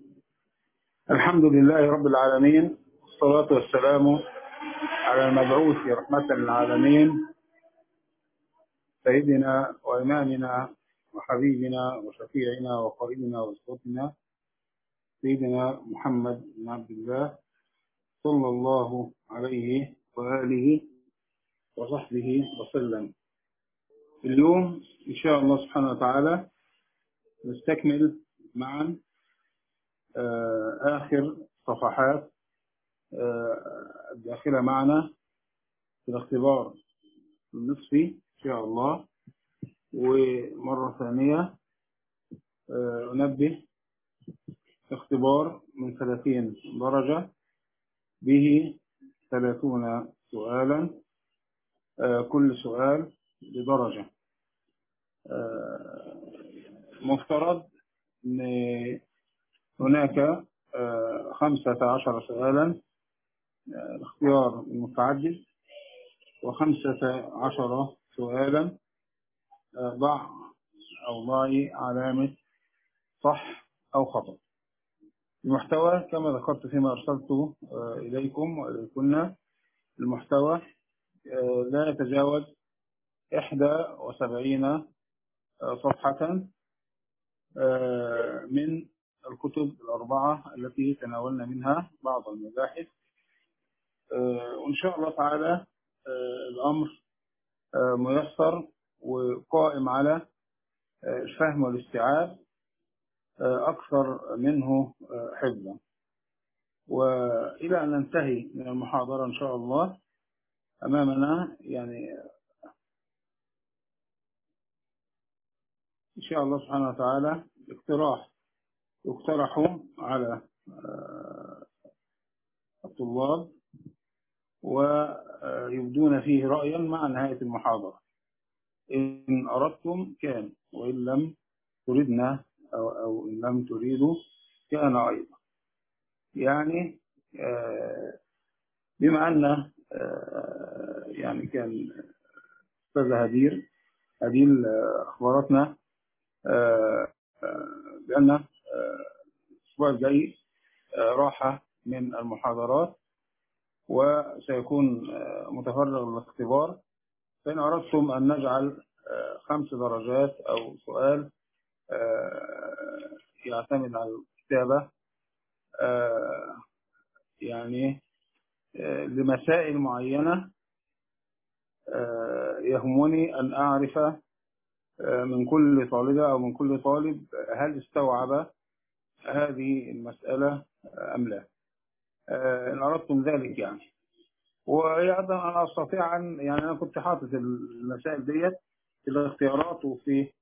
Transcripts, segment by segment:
الحمد لله رب العالمين والصلاة والسلام على المبعوث رحمة للعالمين سيدنا وإمامنا وحبيبنا وشفيعنا وقائدنا وأسوتنا سيدنا محمد بن عبد الله صلى الله عليه وآله وصحبه وسلم اليوم إن شاء الله سبحانه وتعالى نستكمل معا آخر صفحات الداخلة معنا في الاختبار النصفي إن شاء الله ومرة ثانية أنبه اختبار من 30 درجة به 30 سؤالا كل سؤال بدرجة مفترض أن هناك خمسة عشر سؤالا اختيار متعدد وخمسة عشر سؤالا ضع أو ضعي علامة صح أو خطأ المحتوى كما ذكرت فيما أرسلته إليكم وإليكن المحتوى لا يتجاوز إحدى وسبعين صفحة من الكتب الأربعة التي تناولنا منها بعض المباحث وإن شاء الله تعالى الأمر ميسر وقائم على الفهم والاستيعاب أكثر منه حفظا وإلى أن ننتهي من المحاضرة إن شاء الله أمامنا يعني إن شاء الله سبحانه وتعالى اقتراح يقترح على الطلاب ويبدون فيه رأيا مع نهاية المحاضرة إن أردتم كان وإن لم تردنا أو, أو إن لم تريدوا كان أيضا يعني بما أن يعني كان أستاذ هدير هديل أخبرتنا بأن الأسبوع الجاي راحة من المحاضرات وسيكون متفرغ للاختبار فإن أردتم أن نجعل خمس درجات أو سؤال يعتمد على الكتابة يعني لمسائل معينة يهمني أن أعرف من كل طالبة أو من كل طالب هل استوعب هذه المسألة أم لا إن أردتم ذلك يعني وأيضا أنا أستطيع أن يعني أنا كنت حاطط المسائل ديت في الاختيارات وفي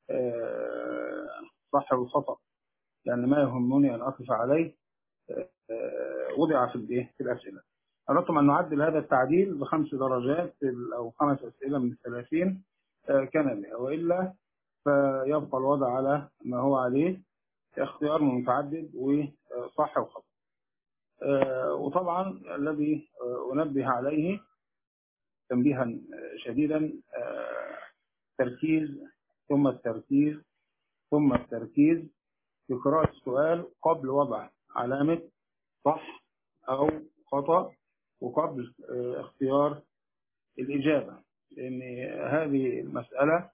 صح والخطأ لأن ما يهمني أن أقف عليه وضع في في الأسئلة أردتم أن نعدل هذا التعديل بخمس درجات أو خمس أسئلة من الثلاثين كان لها وإلا فيبقى الوضع على ما هو عليه اختيار متعدد وصح وخطأ وطبعا الذي أنبه عليه تنبيها شديدا تركيز ثم التركيز ثم التركيز في قراءة السؤال قبل وضع علامة صح أو خطأ وقبل اختيار الإجابة لأن هذه المسألة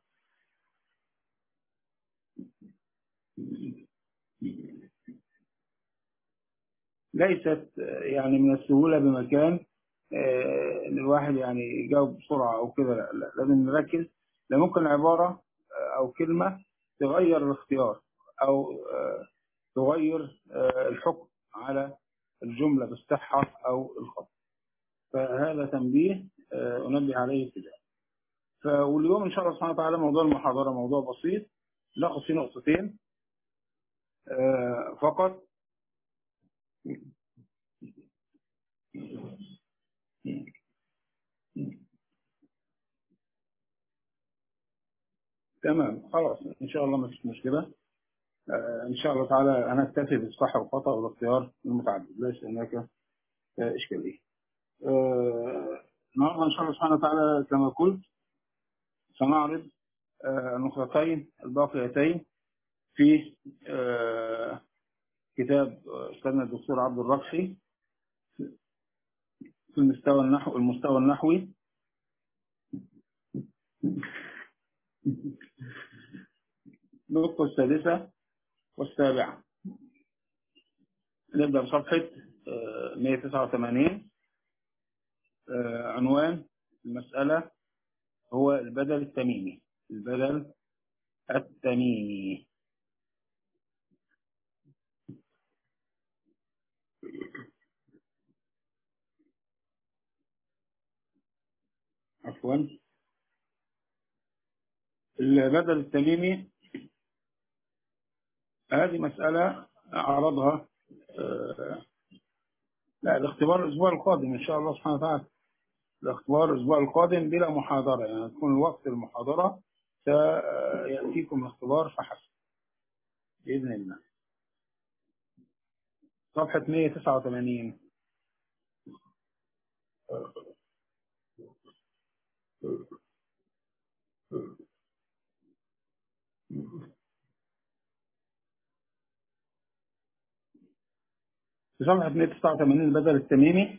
ليست يعني من السهولة بمكان ان الواحد يعني يجاوب بسرعة او كده لا, لا لازم نركز لا ممكن عبارة او كلمة تغير الاختيار او تغير الحكم على الجملة بالصحة او الخطأ فهذا تنبيه انبه عليه ابتداء واليوم ان شاء الله سبحانه وتعالى موضوع المحاضرة موضوع بسيط ناخذ فيه نقطتين فقط تمام خلاص ان شاء الله ما فيش مشكله آه ان شاء الله تعالى هنكتفي بالصح والخطا والاختيار المتعدد ليس هناك آه اشكاليه النهارده آه ان شاء الله سبحانه وتعالى كما قلت سنعرض النقطتين الباقيتين في كتاب أستاذنا الدكتور عبد الرقشي في المستوى النحو المستوى النحوي النقطة السادسة والسابعة نبدأ بصفحة 189 عنوان المسألة هو البدل التميمي البدل التميمي عفوا البدل التميمي هذه مسألة عرضها لا الاختبار الأسبوع القادم إن شاء الله سبحانه وتعالى الاختبار الأسبوع القادم بلا محاضرة يعني تكون وقت المحاضرة سيأتيكم الاختبار فحسب بإذن الله صفحة 189 في صفحة 189 البدل التميمي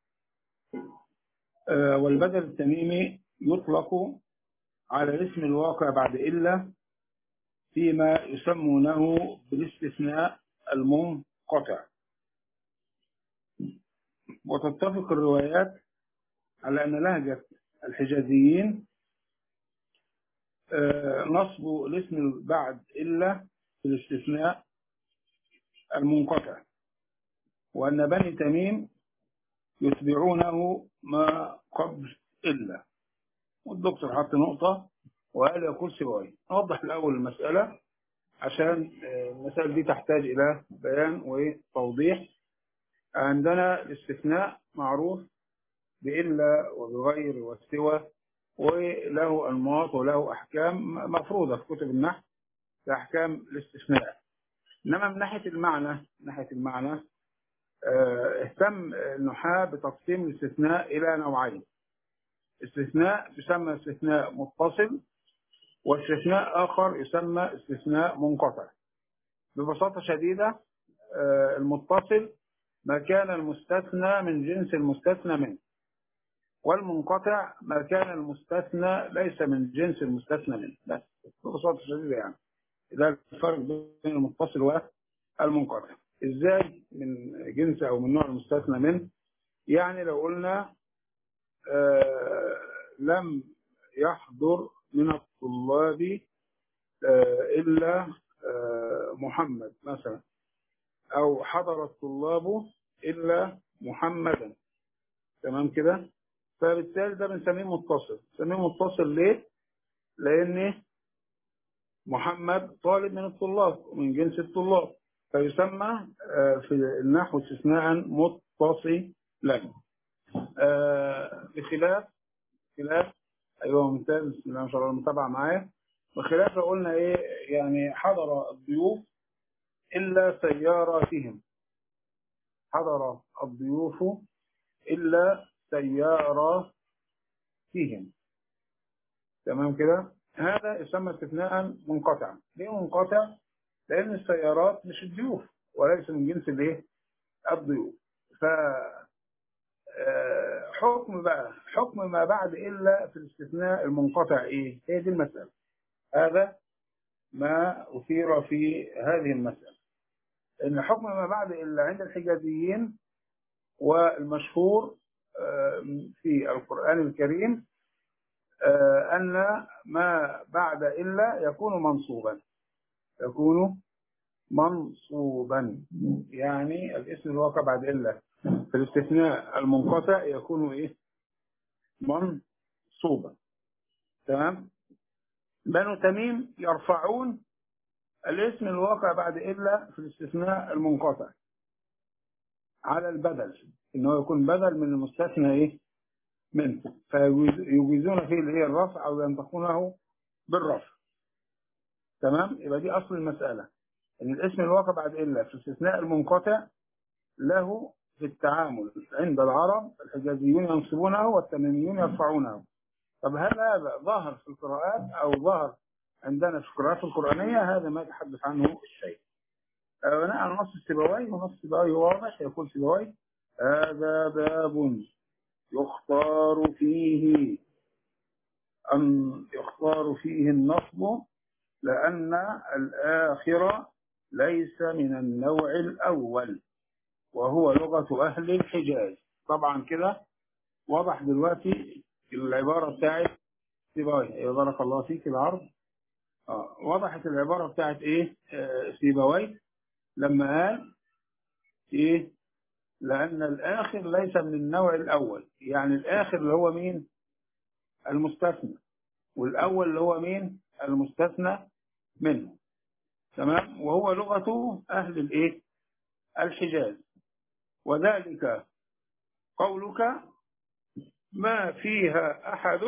آه والبدل التميمي يطلق على الاسم الواقع بعد إلا فيما يسمونه بالاستثناء المنقطع وتتفق الروايات على أن لهجة الحجازيين آه نصب الاسم بعد إلا في الاستثناء المنقطع وأن بني تميم يتبعونه ما قبل إلا والدكتور حط نقطة وقال يقول سواي نوضح الأول المسألة عشان المسألة دي تحتاج إلى بيان وتوضيح عندنا الاستثناء معروف بإلا وبغير والسوى وله أنماط وله أحكام مفروضة في كتب النحو لأحكام الاستثناء إنما من ناحية المعنى من ناحية المعنى اهتم النحاة بتقسيم الاستثناء إلى نوعين استثناء يسمى استثناء متصل واستثناء آخر يسمى استثناء منقطع ببساطة شديدة المتصل ما كان المستثنى من جنس المستثنى منه والمنقطع ما كان المستثنى ليس من جنس المستثنى منه بس ببساطة شديدة يعني ده الفرق بين المتصل والمنقطع ازاي من جنس او من نوع المستثنى منه يعني لو قلنا آه لم يحضر من الطلاب آه الا آه محمد مثلا او حضر الطلاب الا محمدا تمام كده فبالتالي ده بنسميه متصل بنسميه متصل ليه لان محمد طالب من الطلاب من جنس الطلاب فيسمى في النحو استثناء متصلا بخلاف خلاف ايوه ممتاز بسم الله ما شاء الله المتابعه معايا بخلاف لو قلنا ايه يعني حضر الضيوف الا سياراتهم حضر الضيوف الا سياراتهم تمام كده هذا يسمى استثناء منقطعا ليه منقطع لان السيارات مش الضيوف وليس من جنس الايه الضيوف ف حكم بقى حكم ما بعد الا في الاستثناء المنقطع ايه هي دي المساله هذا ما اثير في هذه المساله ان حكم ما بعد الا عند الحجازيين والمشهور في القران الكريم ان ما بعد الا يكون منصوبا يكون منصوبا يعني الاسم الواقع بعد إلا في الاستثناء المنقطع يكون إيه منصوبا تمام بنو تميم يرفعون الاسم الواقع بعد إلا في الاستثناء المنقطع على البدل إنه يكون بدل من المستثنى إيه منه فيجيزون فيه اللي هي الرفع أو ينطقونه بالرفع تمام يبقى دي أصل المسألة إن الاسم الواقع بعد إلا في الاستثناء المنقطع له في التعامل عند العرب الحجازيون ينصبونه والتميميون يرفعونه طب هل هذا ظاهر في القراءات أو ظهر عندنا في القراءات القرآنية هذا ما يتحدث عنه الشيء بناء على نص السيبوي ونص السيبوي واضح يقول سيبوي هذا باب يختار فيه أن يختار فيه النصب لأن الآخر ليس من النوع الأول وهو لغة أهل الحجاز طبعا كده واضح دلوقتي العبارة بتاعت سيبوي بارك الله فيك العرض آه. وضحت العبارة بتاعت ايه آه سيبوي لما قال ايه لأن الآخر ليس من النوع الأول يعني الآخر اللي هو مين المستثنى والأول اللي هو مين المستثنى منه تمام وهو لغة أهل الإيه الحجاز وذلك قولك ما فيها أحد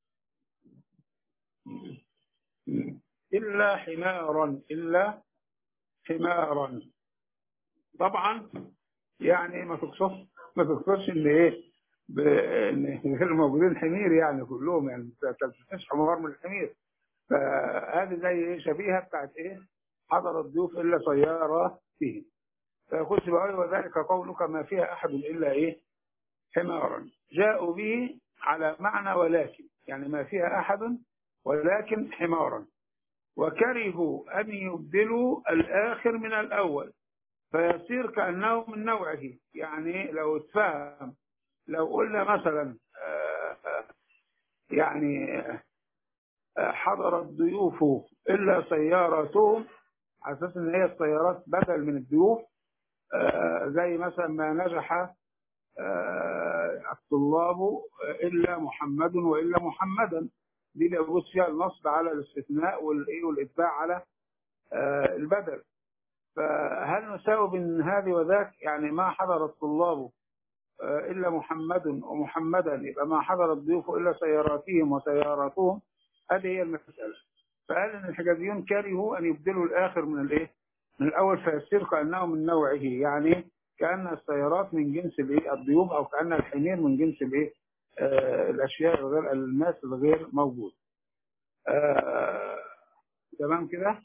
إلا حمارا إلا حمارا طبعا يعني ما تقصدش ما تقصدش ان ايه ب- ان غير موجودين حمير يعني كلهم يعني ما تلتفتش حمار من الحمير فهذه زي ايه شبيهه بتاعت ايه حضر الضيوف الا سياره فيهم فيقول سبحانه وذلك قولك ما فيها احد الا ايه حمارا جاءوا به على معنى ولكن يعني ما فيها احد ولكن حمارا وكرهوا ان يبدلوا الاخر من الاول فيصير كأنه من نوعه يعني لو اتفهم لو قلنا مثلا آه، آه، يعني آه، حضر الضيوف إلا سيارتهم على أساس إن هي السيارات بدل من الضيوف آه، زي مثلا ما نجح آه، الطلاب إلا محمد وإلا محمدا دي اللي يجوز فيها النصب على الاستثناء والإيه والإتباع على آه، البدل فهل نساوي بين هذه وذاك يعني ما حضر الطلاب آه، إلا محمد ومحمدا يبقى ما حضر الضيوف إلا سياراتهم وسياراتهم هذه هي المسألة فقال إن الحجازيون كرهوا أن يبدلوا الآخر من الإيه؟ من الأول فيصير كأنه من نوعه يعني كأن السيارات من جنس الإيه؟ الضيوف أو كأن الحمير من جنس الإيه؟ آه الأشياء الغير الناس الغير موجود آه تمام كده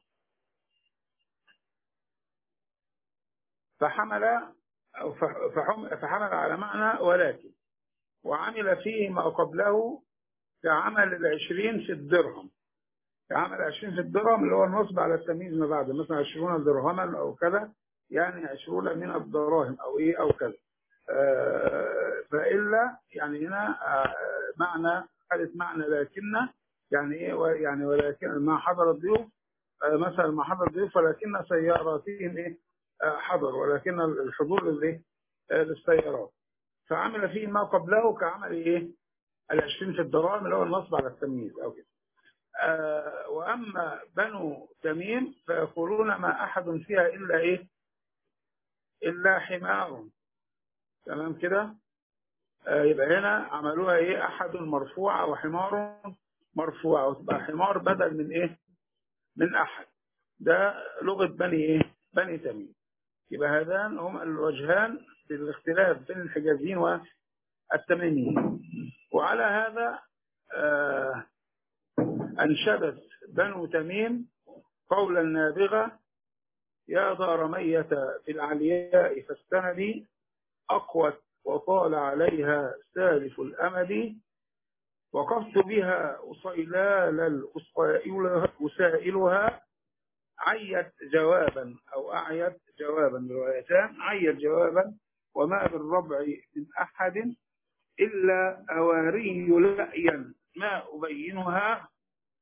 فحمل أو فح- فحم- فحمل على معنى ولكن وعمل فيه ما قبله كعمل العشرين في الدرهم كعمل العشرين في الدرهم اللي هو النصب على التمييز ما بعد مثلا عشرون درهما أو كذا يعني عشرون من الدراهم أو إيه أو كذا آه، فإلا يعني هنا آه، معنى خدت معنى لكن يعني إيه و- يعني ولكن ما حضر الضيوف آه، مثلا ما حضر الضيوف ولكن سياراتهم إيه آه، حضر ولكن الحضور للإيه آه، للسيارات فعمل فيه ما قبله كعمل إيه العشرين في الدراهم اللي هو النصب على التمييز أو كده آه، وأما بنو تميم فيقولون ما أحد فيها إلا إيه إلا حمار تمام كده آه، يبقى هنا عملوها إيه أحد مرفوعة وحمار مرفوعة وتبقى حمار بدل من إيه من أحد ده لغة بني إيه بني تميم يبقى هذان هم الوجهان في الاختلاف بين الحجازيين والتميميين وعلى هذا آه أنشدت بنو تميم قول النابغة يا دار مية في العلياء فاستندي أقوت وطال عليها سالف الأمد وقفت بها أصيلال الأسائل- أسائلها عيت جوابا أو أعيت جوابا روايتان عيت جوابا وما بالربع من أحد إلا أواري لأيا ما أبينها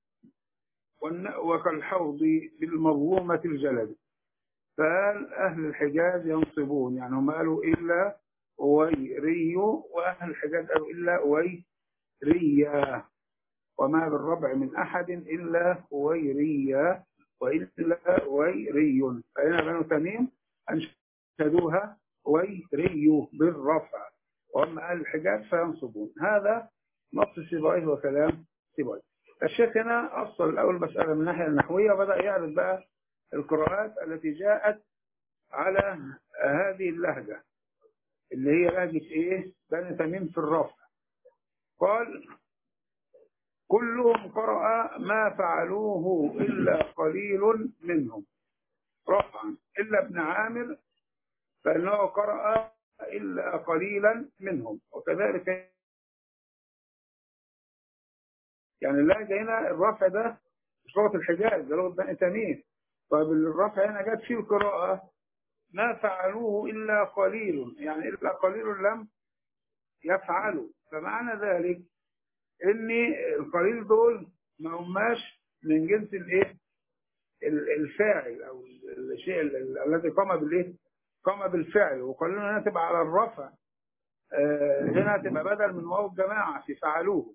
والن- وكالحوض بالمظلومة الجلد فقال أهل الحجاز ينصبون يعني هم قالوا إلا أويري وأهل الحجاز قالوا إلا أويريا وما بالربع من أحد إلا أويريا وإلا أويري فهنا بنو تميم أنشدوها أويري بالرفع وأما أهل الحجاز فينصبون هذا نص سيبويه وكلام سيبويه الشيخ هنا أصل الأول مسألة من الناحية النحوية وبدأ يعرض بقى القراءات التي جاءت على هذه اللهجة اللي هي لهجة إيه؟ بني تميم في الرفع قال كلهم قرأ ما فعلوه إلا قليل منهم رفعا إلا ابن عامر فإنه قرأ إلا قليلا منهم وكذلك يعني اللهجة هنا الرفع ده مش لغة الحجاز ده لغة بني تميم طيب الرفع هنا جت فيه القراءة ما فعلوه إلا قليل يعني إلا قليل لم يفعلوا فمعنى ذلك ان القليل دول ما هماش من جنس الايه الفاعل او الشيء الذي قام بالايه قام بالفعل وقليل هنا تبقى على الرفع آه هنا تبقى بدل من واو الجماعه في فعلوه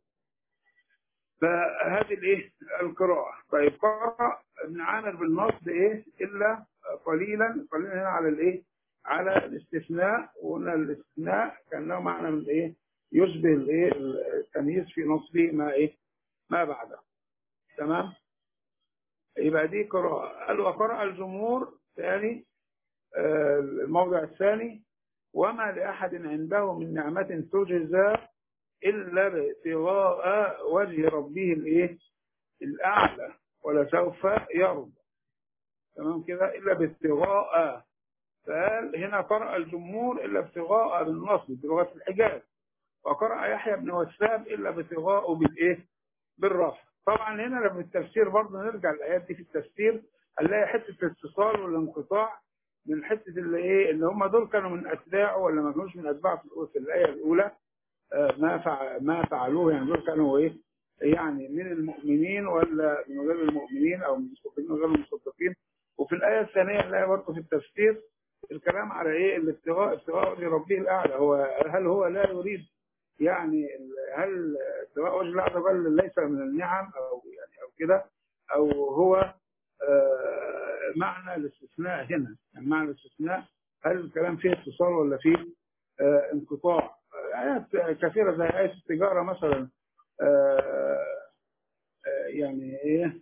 فهذه الايه القراءه طيب قرأ ابن عامر بالنصب ايه الا قليلا قليلا هنا على الايه على الاستثناء وقلنا الاستثناء كان له معنى من ايه يشبه الايه التمييز في نصبه ما ايه ما بعده تمام يبقى دي قراءة قال وقرأ الجمهور ثاني آه الموضع الثاني وما لأحد عنده من نعمة تجزى إلا ابتغاء وجه ربه الايه الأعلى ولسوف يرضى تمام كده إلا بابتغاء فقال هنا قرأ الجمهور إلا ابتغاء بالنصب بلغة الحجاز وقرأ يحيى بن وسام إلا ابتغاء بالإيه؟ بالرفع طبعا هنا لما التفسير برضه نرجع الآيات دي في التفسير هنلاقي حتة الاتصال والانقطاع من حتة اللي إيه اللي هم دول كانوا من أتباعه ولا ما كانوش من أتباعه في الآية الأولى آه ما فع ما فعلوه يعني دول كانوا إيه يعني من المؤمنين ولا من غير المؤمنين أو من المصدقين وغير المصدقين وفي الآية الثانية نلاقي برضه في التفسير الكلام على ايه الابتغاء ابتغاء وجه ربه الاعلى هو هل هو لا يريد يعني هل ابتغاء وجه الله عز وجل ليس من النعم او يعني او كده او هو آه معنى الاستثناء هنا يعني معنى الاستثناء هل الكلام فيه اتصال ولا فيه آه انقطاع ايات كثيره زي ايه التجاره مثلا آه يعني ايه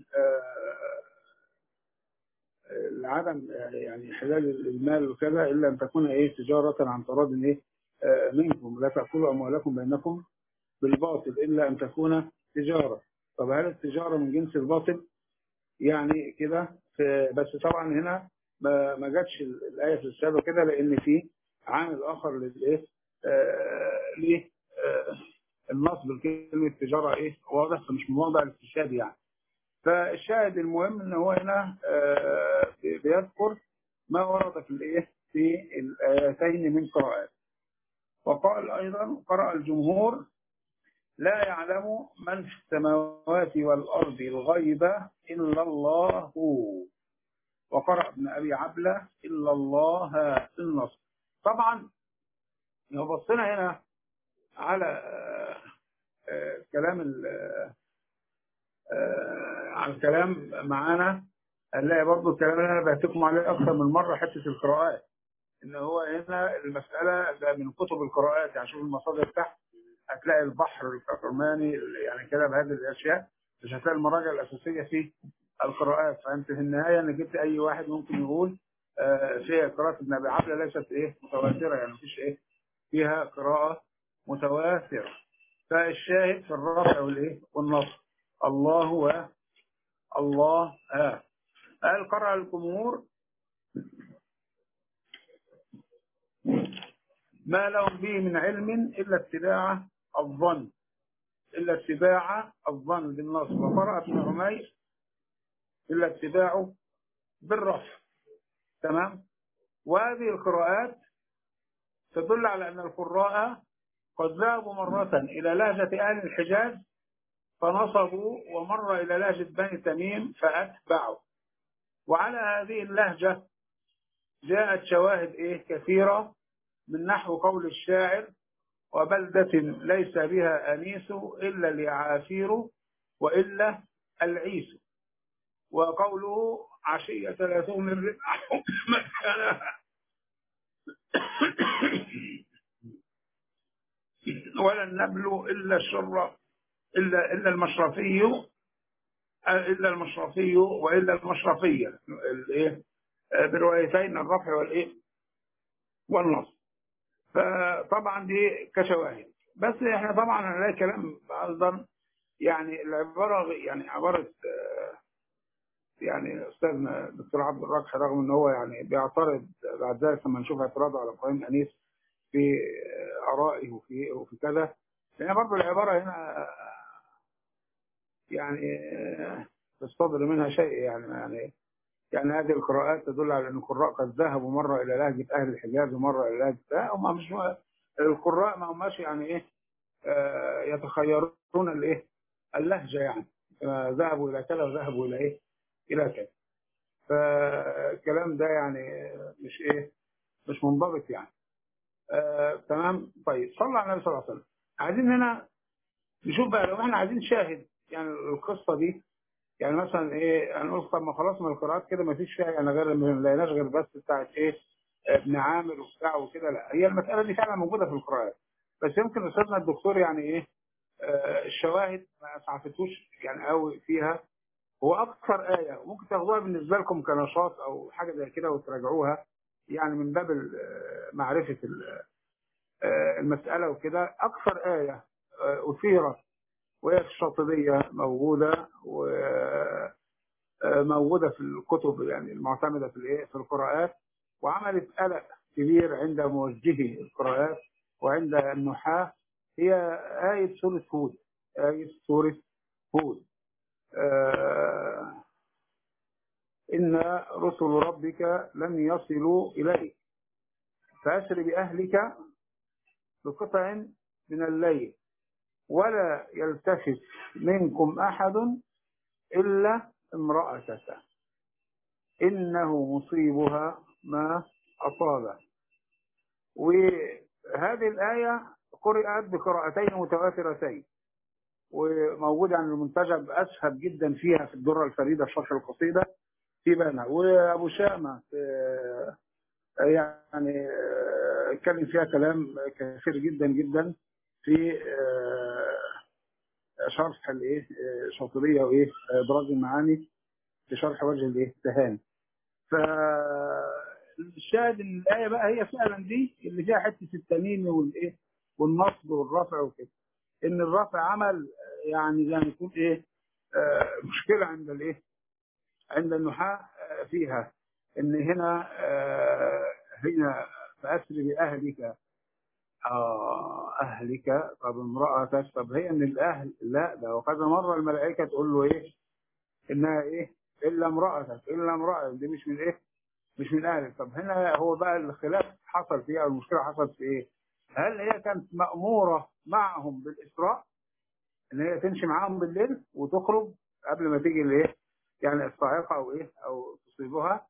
العدم يعني حلال المال وكذا الا ان تكون ايه تجاره عن تراض ايه آه منكم لا تاكلوا اموالكم بينكم بالباطل الا ان تكون تجاره طب هل التجاره من جنس الباطل يعني كده بس طبعا هنا ما ما جاتش الايه في السابق كده لان في عامل اخر للايه آه ليه آه النصب الكلمه تجاره ايه واضح فمش من موضع الاستشهاد يعني فالشاهد المهم ان هو هنا بيذكر ما ورد في الايه في الايتين من قراءات وقال ايضا قرأ الجمهور لا يعلم من في السماوات والارض الغيب الا الله وقرأ ابن ابي عبله الا الله في النصر طبعا لو بصينا هنا على كلام على الكلام معانا هنلاقي برضه الكلام اللي انا بعتكم عليه اكثر من مره حته القراءات ان هو هنا المساله ده من كتب القراءات يعني شوف المصادر تحت هتلاقي البحر الكرماني يعني كده بهذه الاشياء مش هتلاقي المراجع الاساسيه في القراءات فانت في النهايه ان جبت اي واحد ممكن يقول آه في قراءه ابن ابي عبله ليست ايه متواتره يعني مفيش ايه فيها قراءه متواتره فالشاهد في الرفع والايه والنصر الله و الله آه. قال قرأ الجمهور ما لهم به من علم إلا اتباع الظن إلا اتباع الظن بالنص وقرأ ابن عمير إلا اتباعه بالرفع تمام وهذه القراءات تدل على أن القراء قد ذهبوا مرة إلى لهجة أهل الحجاز فنصبوا ومر إلى لهجة بني تميم فأتبعوا وعلى هذه اللهجة جاءت شواهد إيه كثيرة من نحو قول الشاعر وبلدة ليس بها أنيس إلا اليعافير وإلا العيس وقوله عشية لا تغني الربح مكانها ولا النبل إلا الشر إلا إلا المشرفي إلا المشرفي وإلا المشرفية الإيه بروايتين الرفع والإيه والنصب فطبعا دي كشواهد بس احنا طبعا هنلاقي كلام ايضا يعني العباره يعني عباره يعني استاذنا الدكتور عبد الرقح رغم ان هو يعني بيعترض بعد ذلك لما نشوف اعتراضه على ابراهيم انيس في ارائه وفي وفي كذا لان برضه العباره هنا يعني تصطدر منها شيء يعني يعني يعني هذه القراءات تدل على ان القراء قد ذهبوا مره الى لهجه اهل الحجاز ومره الى لهجه لا هم مش القراء ما هماش يعني ايه آه يتخيرون الايه اللهجه يعني آه ذهبوا الى كذا وذهبوا الى ايه الى كذا فالكلام ده يعني مش ايه مش منضبط يعني آه تمام طيب صلى على النبي صلى الله عليه وسلم عايزين هنا نشوف بقى لو احنا عايزين شاهد يعني القصه دي يعني مثلا ايه هنقول طب ما خلاص من القراءات كده ما فيش فيها يعني غير ما لقيناش غير بس بتاعت ايه ابن عامر وبتاع وكده لا هي المساله دي فعلا موجوده في القراءات بس يمكن استاذنا الدكتور يعني ايه آه الشواهد ما اسعفتوش يعني قوي فيها هو اكثر ايه ممكن تاخدوها بالنسبه لكم كنشاط او حاجه زي كده وتراجعوها يعني من باب معرفه المساله وكده اكثر ايه اثيرت وهي في الشاطبيه موجوده وموجوده في الكتب يعني المعتمده في الايه في القراءات وعملت قلق كبير عند موجهي القراءات وعند النحاة هي آية سورة هود آية سورة هود آه إن رسل ربك لن يصلوا إليك فأسر بأهلك بقطع من الليل ولا يلتفت منكم أحد إلا امرأتك إنه مصيبها ما أصابه وهذه الآية قرأت بقراءتين متواترتين وموجودة عن المنتجب أسهب جدا فيها في الدرة الفريدة في شرح القصيدة في بنا وأبو شامة يعني اتكلم فيها كلام كثير جدا جدا في شرح الايه شاطبيه وايه ابراز المعاني في شرح وجه الايه تهاني فالشاهد ان الايه بقى هي فعلا دي اللي فيها حته التميم والايه والنصب والرفع وكده ان الرفع عمل يعني زي ما يكون ايه آه مشكله عند الايه عند النحاة فيها ان هنا آه هنا فاسر باهلك آه اهلك طب امرأتك طب هي من الاهل لا ده وكذا مره الملائكه تقول له ايه انها ايه الا امرأتك الا امرأتك دي مش من ايه مش من اهلك طب هنا هو بقى الخلاف حصل فيه او المشكله حصلت في ايه هل هي كانت مأمورة معهم بالإسراء ان هي تمشي معاهم بالليل وتخرج قبل ما تيجي الايه يعني الصاعقه او ايه او تصيبها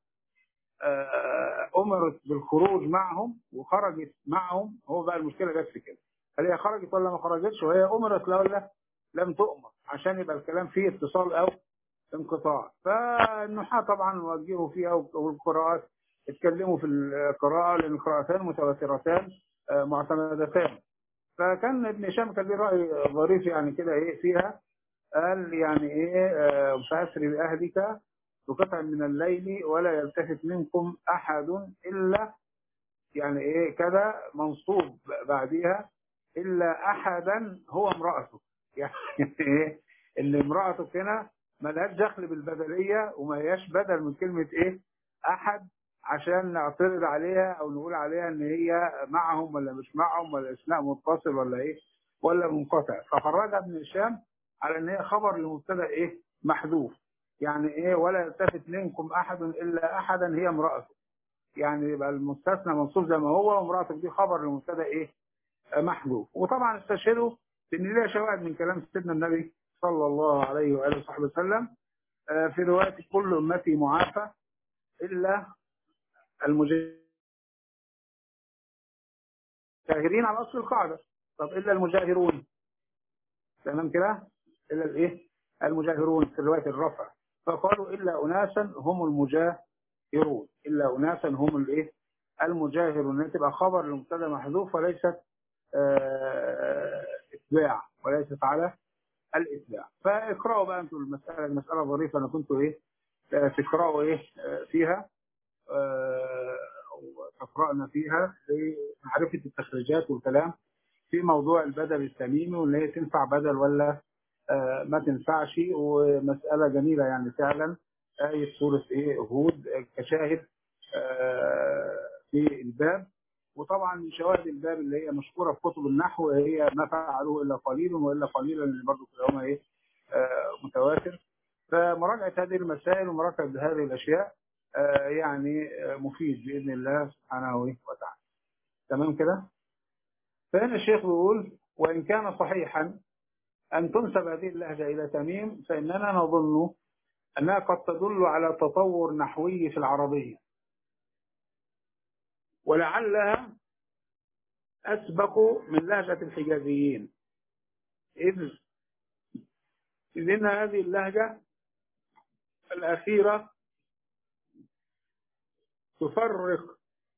امرت بالخروج معهم وخرجت معهم هو بقى المشكله جت في كده هل هي خرجت ولا ما خرجتش وهي امرت لا ولا لم تؤمر عشان يبقى الكلام فيه اتصال او انقطاع فالنحاة طبعا وجهوا فيها والقراءات اتكلموا في القراءة لأن القراءتان متواترتان معتمدتان فكان ابن هشام كان ليه رأي ظريف يعني كده ايه فيها قال يعني ايه فاسري بأهلك بقطع من الليل ولا يلتفت منكم أحد إلا يعني ايه كذا منصوب بعديها إلا أحدا هو امرأته يعني ايه ان امرأتك هنا ملهاش دخل بالبدلية وما هياش بدل من كلمة ايه احد عشان نعترض عليها او نقول عليها ان هي معهم ولا مش معهم ولا اثناء متصل ولا ايه ولا منقطع فخرجها ابن هشام على ان هي خبر لمبتدا ايه محذوف يعني ايه ولا يلتفت منكم احد الا احدا هي امراته يعني يبقى المستثنى منصوب زي ما هو وامراتك دي خبر لمبتدا ايه محذوف وطبعا استشهدوا ان ليها شواهد من كلام سيدنا النبي صلى الله عليه واله وصحبه وسلم في روايه كل امتي معافى الا المجاهرين على اصل القاعده طب الا المجاهرون تمام كده الا الايه المجاهرون في روايه الرفع فقالوا الا اناسا هم المجاهرون الا اناسا هم الايه المجاهرون تبقى خبر لمبتدا محذوف وليست آه اتباع وليست على الاتباع فاقرأوا بقى انتوا المسألة المسألة ظريفة انا كنت ايه تقرأوا ايه فيها تقرأنا فيها لمعرفة التخريجات والكلام في موضوع البدل التميمي وان هي تنفع بدل ولا ما تنفعش ومسألة جميلة يعني فعلا آية سورة إيه هود كشاهد آه، في الباب وطبعا من شواهد الباب اللي هي مشهورة في كتب النحو هي ما فعلوه إلا قليل وإلا قليلا اللي برضه كلامها إيه آه، متواتر فمراجعة هذه المسائل ومراجعة هذه الأشياء آه، يعني آه، مفيد بإذن الله سبحانه وتعالى تمام كده فهنا الشيخ بيقول وإن كان صحيحا أن تنسب هذه اللهجة إلى تميم فإننا نظن أنها قد تدل على تطور نحوي في العربية ولعلها أسبق من لهجة الحجازيين إذ إذ إن هذه اللهجة الأخيرة تفرق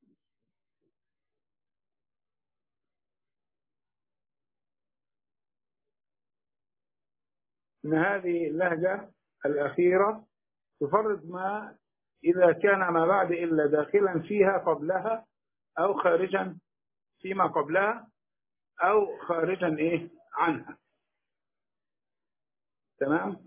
أن هذه اللهجة الأخيرة تفرد ما إذا كان ما بعد إلا داخلا فيها قبلها أو خارجا فيما قبلها أو خارجا إيه عنها تمام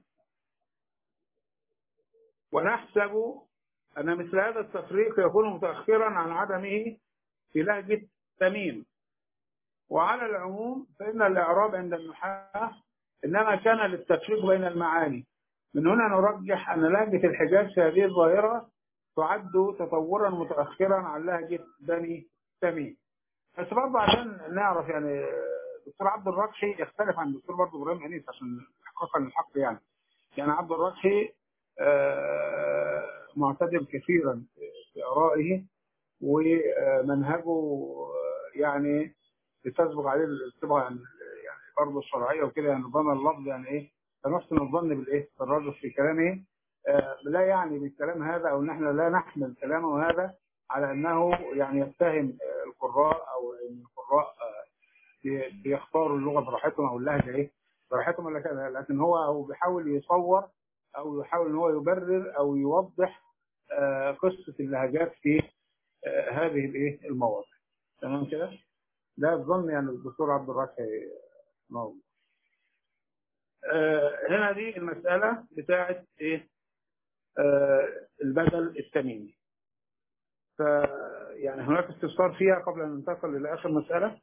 ونحسب أن مثل هذا التفريق يكون متأخرا عن عدمه في لهجة تميم وعلى العموم فإن الإعراب عند النحاة إنما كان للتفريق بين المعاني من هنا نرجح أن لهجة الحجاز في هذه الظاهرة تعد تطورا متأخرا عن لهجة بني تميم بس برضه عشان نعرف يعني الدكتور عبد الرقشي يختلف عن الدكتور برضه ابراهيم انيس عشان احقاقا للحق يعني يعني عبد الرقشي آه، معتدل كثيرا في ارائه ومنهجه آه، يعني بتسبق عليه الصبغه يعني يعني برضه الشرعيه وكده يعني ربما اللفظ يعني ايه فنحسن الظن بالايه بالرجل في كلامه آه، لا يعني بالكلام هذا او ان احنا لا نحمل كلامه هذا على انه يعني يتهم آه، القراء او ان القراء آه، بي- بيختاروا اللغه براحتهم او اللهجه ايه براحتهم ولا كذا لكن هو هو بيحاول يصور او يحاول ان هو يبرر او يوضح آه، قصه اللهجات في آه، هذه الايه المواضع تمام كده ده الظن يعني الدكتور عبد الرافع موجود آه، هنا دي المساله بتاعت ايه آه، البدل التميمي ف يعني هناك استفسار فيها قبل ان ننتقل الى اخر مساله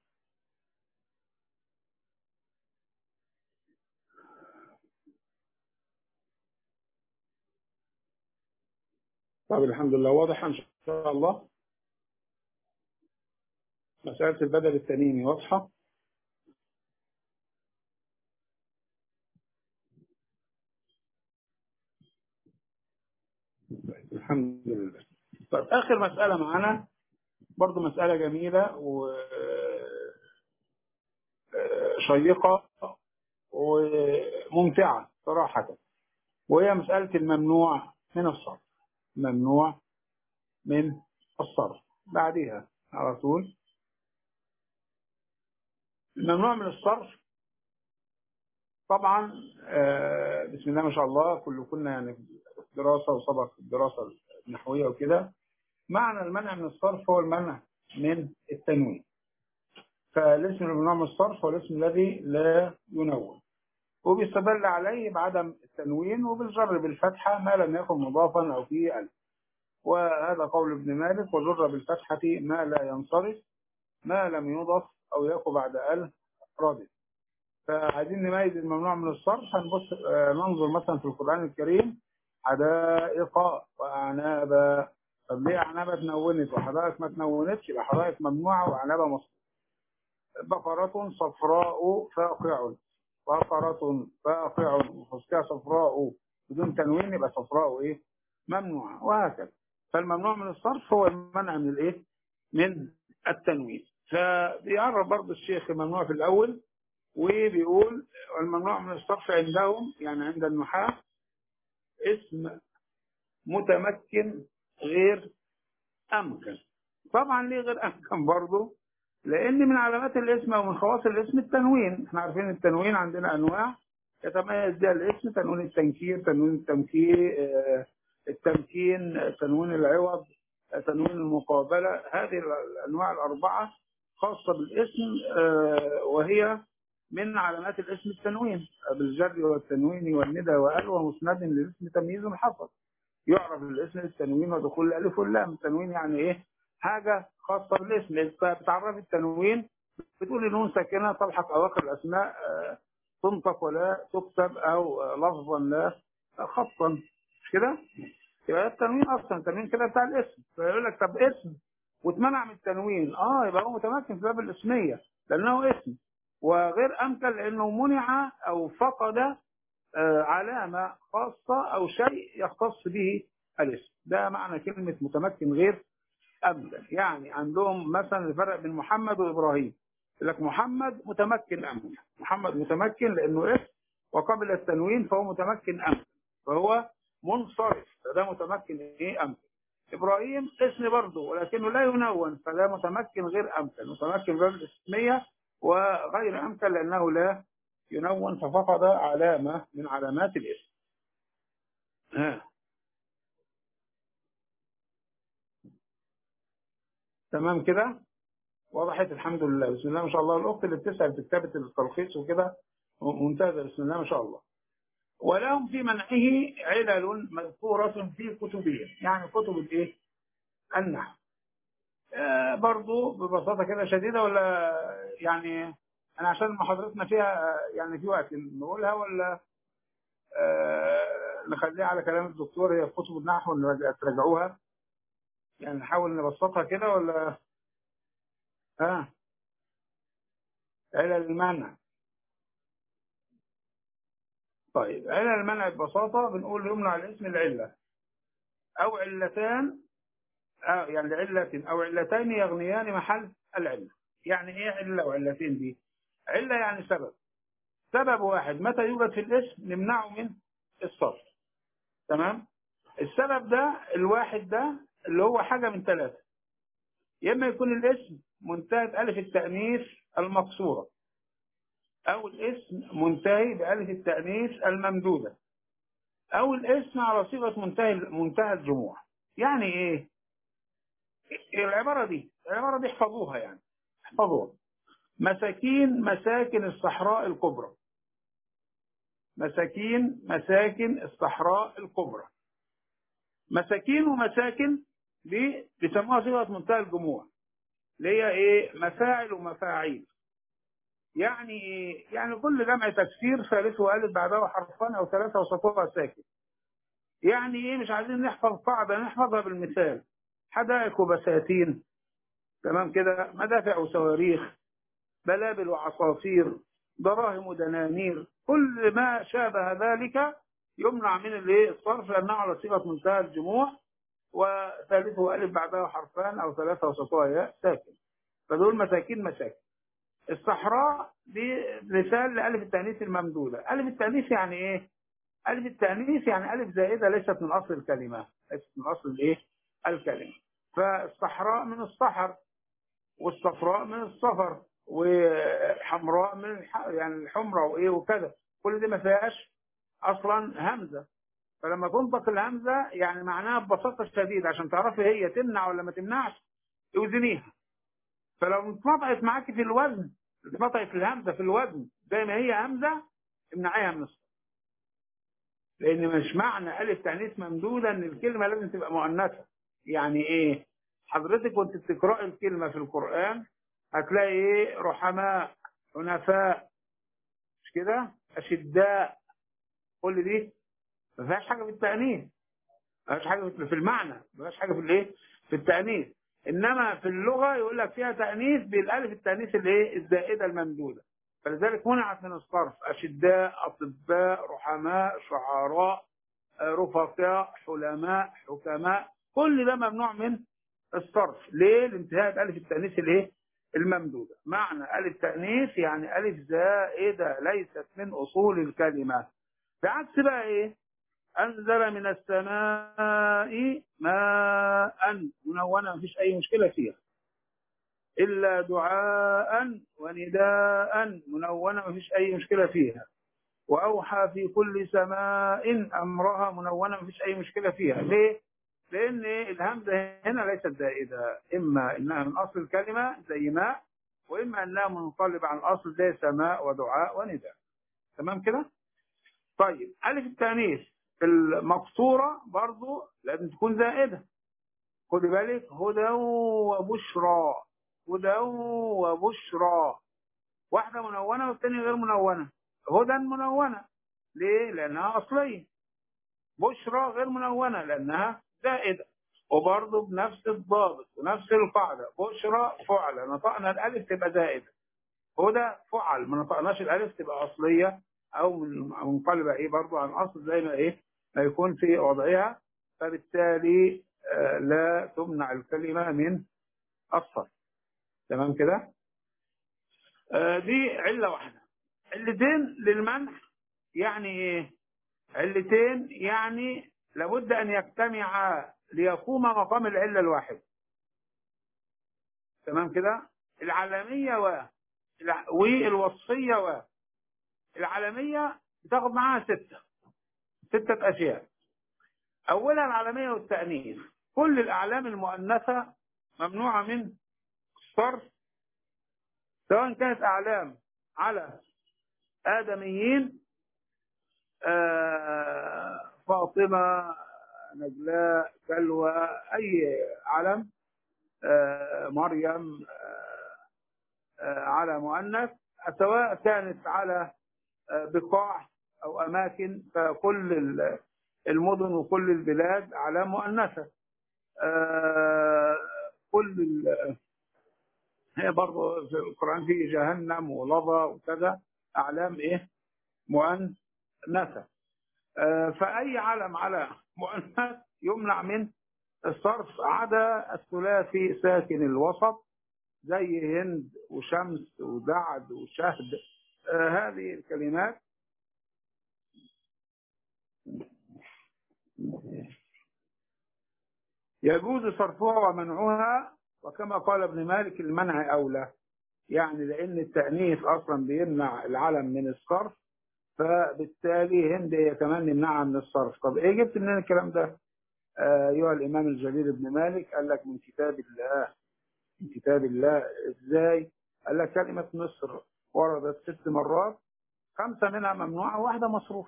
طب الحمد لله واضح ان شاء الله مساله البدل التميمي واضحه الحمد لله طيب اخر مساله معانا برضو مساله جميله وشيقه وممتعه صراحه وهي مساله الممنوع من الصرف ممنوع من الصرف بعدها على طول الممنوع من الصرف طبعا آه، بسم الله ما شاء الله كل كنا يعني في دراسه وسبق الدراسه النحويه وكده معنى المنع من الصرف هو المنع من التنوين فالاسم الممنوع من الصرف هو الاسم الذي لا ينون وبيستدل عليه بعدم التنوين وبالجر بالفتحه ما لم يكن مضافا او فيه الف وهذا قول ابن مالك وجر بالفتحه ما لا ينصرف ما لم يضف او يكن بعد الف رادف فعايزين نميز الممنوع من الصرف هنبص آه، ننظر مثلا في القرآن الكريم حدائق وأعنابا طب ليه أعنابا اتنونت وحدائق ما اتنونتش يبقى حدائق ممنوعة وأعنابا مصروف بقرة صفراء فاقع بقرة فاقع وفستها صفراء بدون تنوين يبقى صفراء إيه ممنوعة وهكذا فالممنوع من الصرف هو المنع من الإيه من التنوين فبيعرف برضه الشيخ الممنوع في الأول وبيقول الممنوع من الصرف عندهم يعني عند النحاة اسم متمكن غير أمكن طبعا ليه غير أمكن برضه لأن من علامات الاسم أو من خواص الاسم التنوين احنا عارفين التنوين عندنا أنواع يتميز بها الاسم تنوين التنكير تنوين التمكين آه، التمكين تنوين العوض آه، تنوين المقابلة هذه الأنواع الأربعة خاصة بالاسم آه، وهي من علامات الاسم التنوين بالجر والتنوين والندى وال ومسند للاسم تمييز حصل يعرف الاسم التنوين ودخول الالف واللام التنوين يعني ايه حاجه خاصه بالاسم بتعرف التنوين بتقول نون ساكنه تلحق اواخر الاسماء آه، تنطق ولا تكتب او آه، لفظا لا خطا مش كده؟ يبقى التنوين اصلا التنوين كده بتاع الاسم فيقول لك طب اسم واتمنع من التنوين اه يبقى هو متمكن في باب الاسميه لانه اسم وغير امكن لانه منع او فقد آه، علامه خاصه او شيء يختص به الاسم ده معنى كلمه متمكن غير امكن يعني عندهم مثلا الفرق بين محمد وابراهيم يقول لك محمد متمكن امكن محمد متمكن لانه اسم وقبل التنوين فهو متمكن امكن فهو منصرف فده متمكن ايه امكن ابراهيم اسم برضه ولكنه لا ينون فده متمكن غير امكن متمكن غير الاسميه وغير امكن لانه لا ينون ففقد علامه من علامات الاسم ها تمام كده وضحت الحمد لله بسم الله ما شاء الله الاخت اللي بتسال في كتابه التلخيص وكده ممتازه بسم الله ما شاء الله ولهم في منعه علل مذكورة في كتبهم يعني كتب الايه النحو آه برضو ببساطة كده شديدة ولا يعني أنا عشان محاضرتنا فيها آه، يعني في وقت نقولها ولا آه نخليها على كلام الدكتور هي في كتب النحو نرجع- تراجعوها يعني نحاول نبسطها كده ولا ها آه علل المنع طيب علل المنع ببساطة بنقول يمنع الاسم العلة أو علتان آه يعني لعلة أو علتين يغنيان محل العلة يعني إيه علة وعلتين دي علة يعني سبب سبب واحد متى يوجد في الاسم نمنعه من الصرف تمام السبب ده الواحد ده اللي هو حاجة من ثلاثة يا إما يكون الاسم منتهى ألف التأنيث المقصورة أو الاسم منتهي بألف التأنيث الممدودة أو الاسم على صيغة منتهى منتهى الجموع يعني إيه؟ العبارة دي العبارة دي احفظوها يعني احفظوها مساكين مساكن الصحراء الكبرى مساكين مساكن الصحراء الكبرى مساكين ومساكن دي بيسموها صيغه منتهى الجموع اللي هي ايه مفاعل ومفاعيل يعني ايه يعني كل جمع تكسير ثالثه الف بعده حرفان او ثلاثه وسطها ساكن يعني ايه مش عايزين نحفظ قاعده نحفظها بالمثال حدائق وبساتين تمام كده مدافع وصواريخ بلابل وعصافير دراهم ودنانير كل ما شابه ذلك يمنع من الايه الصرف لانه على صيغه منتهى الجموع وثالثه الف بعدها حرفان او ثلاثه وسطها ياء ساكن فدول مساكين مساكن الصحراء دي مثال لالف التانيث الممدوده الف التانيث يعني ايه الف التانيث يعني الف زائده ليست من اصل الكلمه ليست من اصل الايه الكلمه فالصحراء من الصحر والصفراء من الصفر وحمراء من الح... يعني الحمراء وايه وكذا كل دي ما فيهاش اصلا همزه فلما تنطق الهمزه يعني معناها ببساطه شديده عشان تعرفي هي تمنع ولا ما تمنعش اوزنيها فلو اتنطقت معاكي في الوزن اتنطقت الهمزه في الوزن زي ما هي همزه امنعيها من الصوت لان مش معنى الف تانيث ممدوده ان الكلمه لازم تبقى مؤنثه يعني ايه حضرتك وانت بتقراي الكلمه في القران هتلاقي ايه رحماء حنفاء مش كده اشداء كل دي ما فيهاش حاجه في التانيث ما فيهاش حاجه في المعنى ما فيهاش حاجه في الايه في التانيث انما في اللغه يقول لك فيها تانيث بالالف التانيث الايه الزائده الممدوده فلذلك منعت من الصرف اشداء اطباء رحماء شعراء رفقاء حلماء حكماء كل ده ممنوع من الصرف ليه لانتهاء الف التانيث الايه الممدوده معنى الف تانيث يعني الف زائده ليست من اصول الكلمه بعكس بقى ايه انزل من السماء ماء منونه مفيش اي مشكله فيها الا دعاء ونداء منونه مفيش اي مشكله فيها واوحى في كل سماء امرها منونه مفيش اي مشكله فيها ليه لان الهمزه هنا ليست زائده اما انها من اصل الكلمه زي ماء واما انها منقلبه عن الاصل زي سماء ودعاء ونداء تمام كده طيب الف التانيث المقصورة برضو لازم تكون زائدة خدي بالك هدى وبشرى هدى وبشرى واحدة منونة والثانية غير منونة هدى منونة ليه؟ لأنها أصلية بشرى غير منونة لأنها زائدة وبرضه بنفس الضابط ونفس القاعدة بشرى فعل نطقنا الألف تبقى زائدة هدى فعل ما نطقناش الألف تبقى أصلية أو من- منقلبة إيه برضه عن أصل زي ما إيه ما يكون في وضعها فبالتالي آه، لا تمنع الكلمة من الصرف تمام كده آه، دي علة واحدة علتين للمنع يعني ايه علتين يعني لابد ان يجتمعا ليقوم مقام العلة الواحد تمام كده العالمية و الع- والوصفية و العالمية بتاخد معاها ستة ستة أشياء أولا العالمية والتأنيث كل الأعلام المؤنثة ممنوعة من الصرف سواء كانت أعلام على آدميين آه، فاطمة نجلاء سلوى أي علم آه، مريم آه، آه، على مؤنث سواء كانت على آه، بقاع أو أماكن فكل ال- المدن وكل البلاد على مؤنثة آه، كل ال- هي برضه في القرآن في جهنم ولظى وكذا أعلام إيه مؤنثة آه، فأي علم على مؤنث يمنع من الصرف عدا الثلاثي ساكن الوسط زي هند وشمس ودعد وشهد آه، هذه الكلمات يجوز صرفها ومنعها وكما قال ابن مالك المنع أولى يعني لأن التأنيث أصلا بيمنع العلم من الصرف فبالتالي هند هي كمان نمنعها من الصرف طب ايه جبت منين الكلام ده آه، ايها الامام الجليل ابن مالك قال لك من كتاب الله من كتاب الله ازاي قال لك كلمة مصر وردت ست مرات خمسة منها ممنوعة وواحدة مصروفة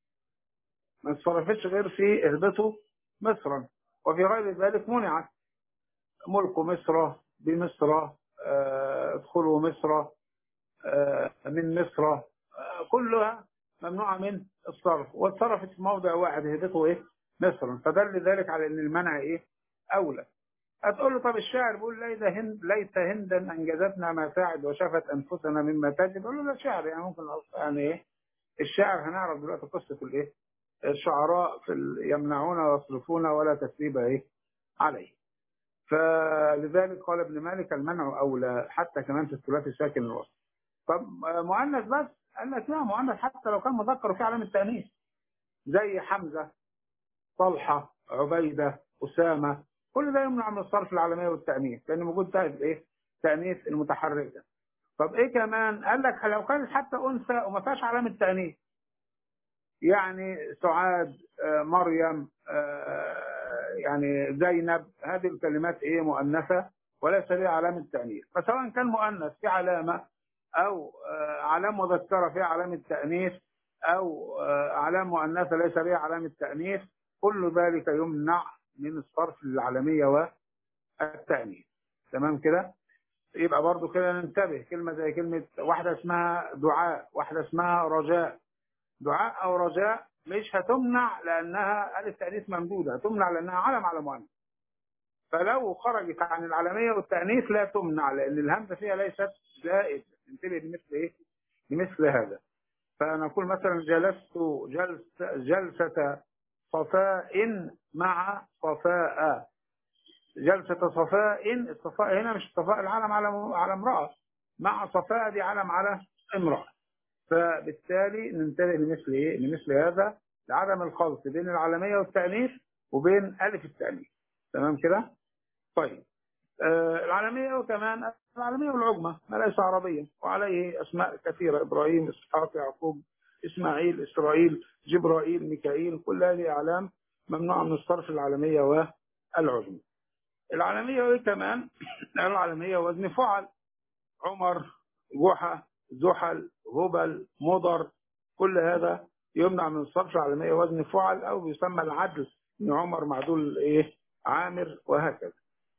ما اتصرفتش غير في اهبطوا مصرا وفي غير ذلك منعت ملك مصر بمصر آه، ادخلوا مصر آه، من مصر آه، كلها ممنوعة من الصرف واتصرفت في موضع واحد هدته ايه مصر فدل ذلك على ان المنع ايه اولى هتقول له طب الشاعر بيقول ليت هند ليت هندا انجزتنا ما ساعد وشفت انفسنا مما تجد اقول له ده شعر يعني ممكن أقول- يعني ايه الشاعر هنعرف دلوقتي قصه الايه الشعراء في ال... يمنعون ويصرفون ولا تثريب ايه عليه فلذلك قال ابن مالك المنع اولى حتى كمان في الثلاثي ساكن الوسط طب آه، مؤنث بس قال لك لا مؤنث حتى لو كان مذكر وفي علامه تانيث زي حمزه طلحه عبيده اسامه كل ده يمنع من الصرف العالميه والتانيث لان موجود تحت ايه تانيث المتحركه طب ايه كمان قال لك لو كانت حتى انثى وما فيهاش علامه تانيث يعني سعاد آه، مريم آه، يعني زينب هذه الكلمات ايه مؤنثه وليس لها علامه تانيث فسواء كان مؤنث في علامه او آه، علامه مذكره فيها علامه تانيث او آه، علامه مؤنثه ليس لها علامه تانيث كل ذلك يمنع من الصرف للعالميه والتانيث تمام كده يبقى برضو كده ننتبه كلمه زي كلمه واحده اسمها دعاء واحده اسمها رجاء دعاء او رجاء مش هتمنع لانها الف تانيث ممدوده هتمنع لانها علم على مؤنث فلو خرجت عن العالميه والتانيث لا تمنع لان الهمزه فيها ليست زائد انتبه لمثل ايه؟ لمثل هذا فنقول مثلا جلست جلس جلسه صفاء مع صفاء جلسه صفاء الصفاء هنا مش صفاء العلم على على امراه مع صفاء دي علم على امراه فبالتالي ننتبه لمثل ايه؟ لمثل هذا لعدم الخلط بين العالميه والتانيث وبين الف التانيث تمام كده؟ طيب آه العالميه وكمان العالميه والعجمه ما ليس عربيا وعليه اسماء كثيره ابراهيم اسحاق يعقوب اسماعيل اسرائيل جبرائيل ميكائيل كل هذه اعلام ممنوعه من الصرف العالميه والعجمه. العالميه وايه كمان؟ العالميه وزن فعل عمر جحا زحل هبل مضر كل هذا يمنع من الصرف العالمية وزن فعل أو بيسمى العدل إن عمر معدول إيه عامر وهكذا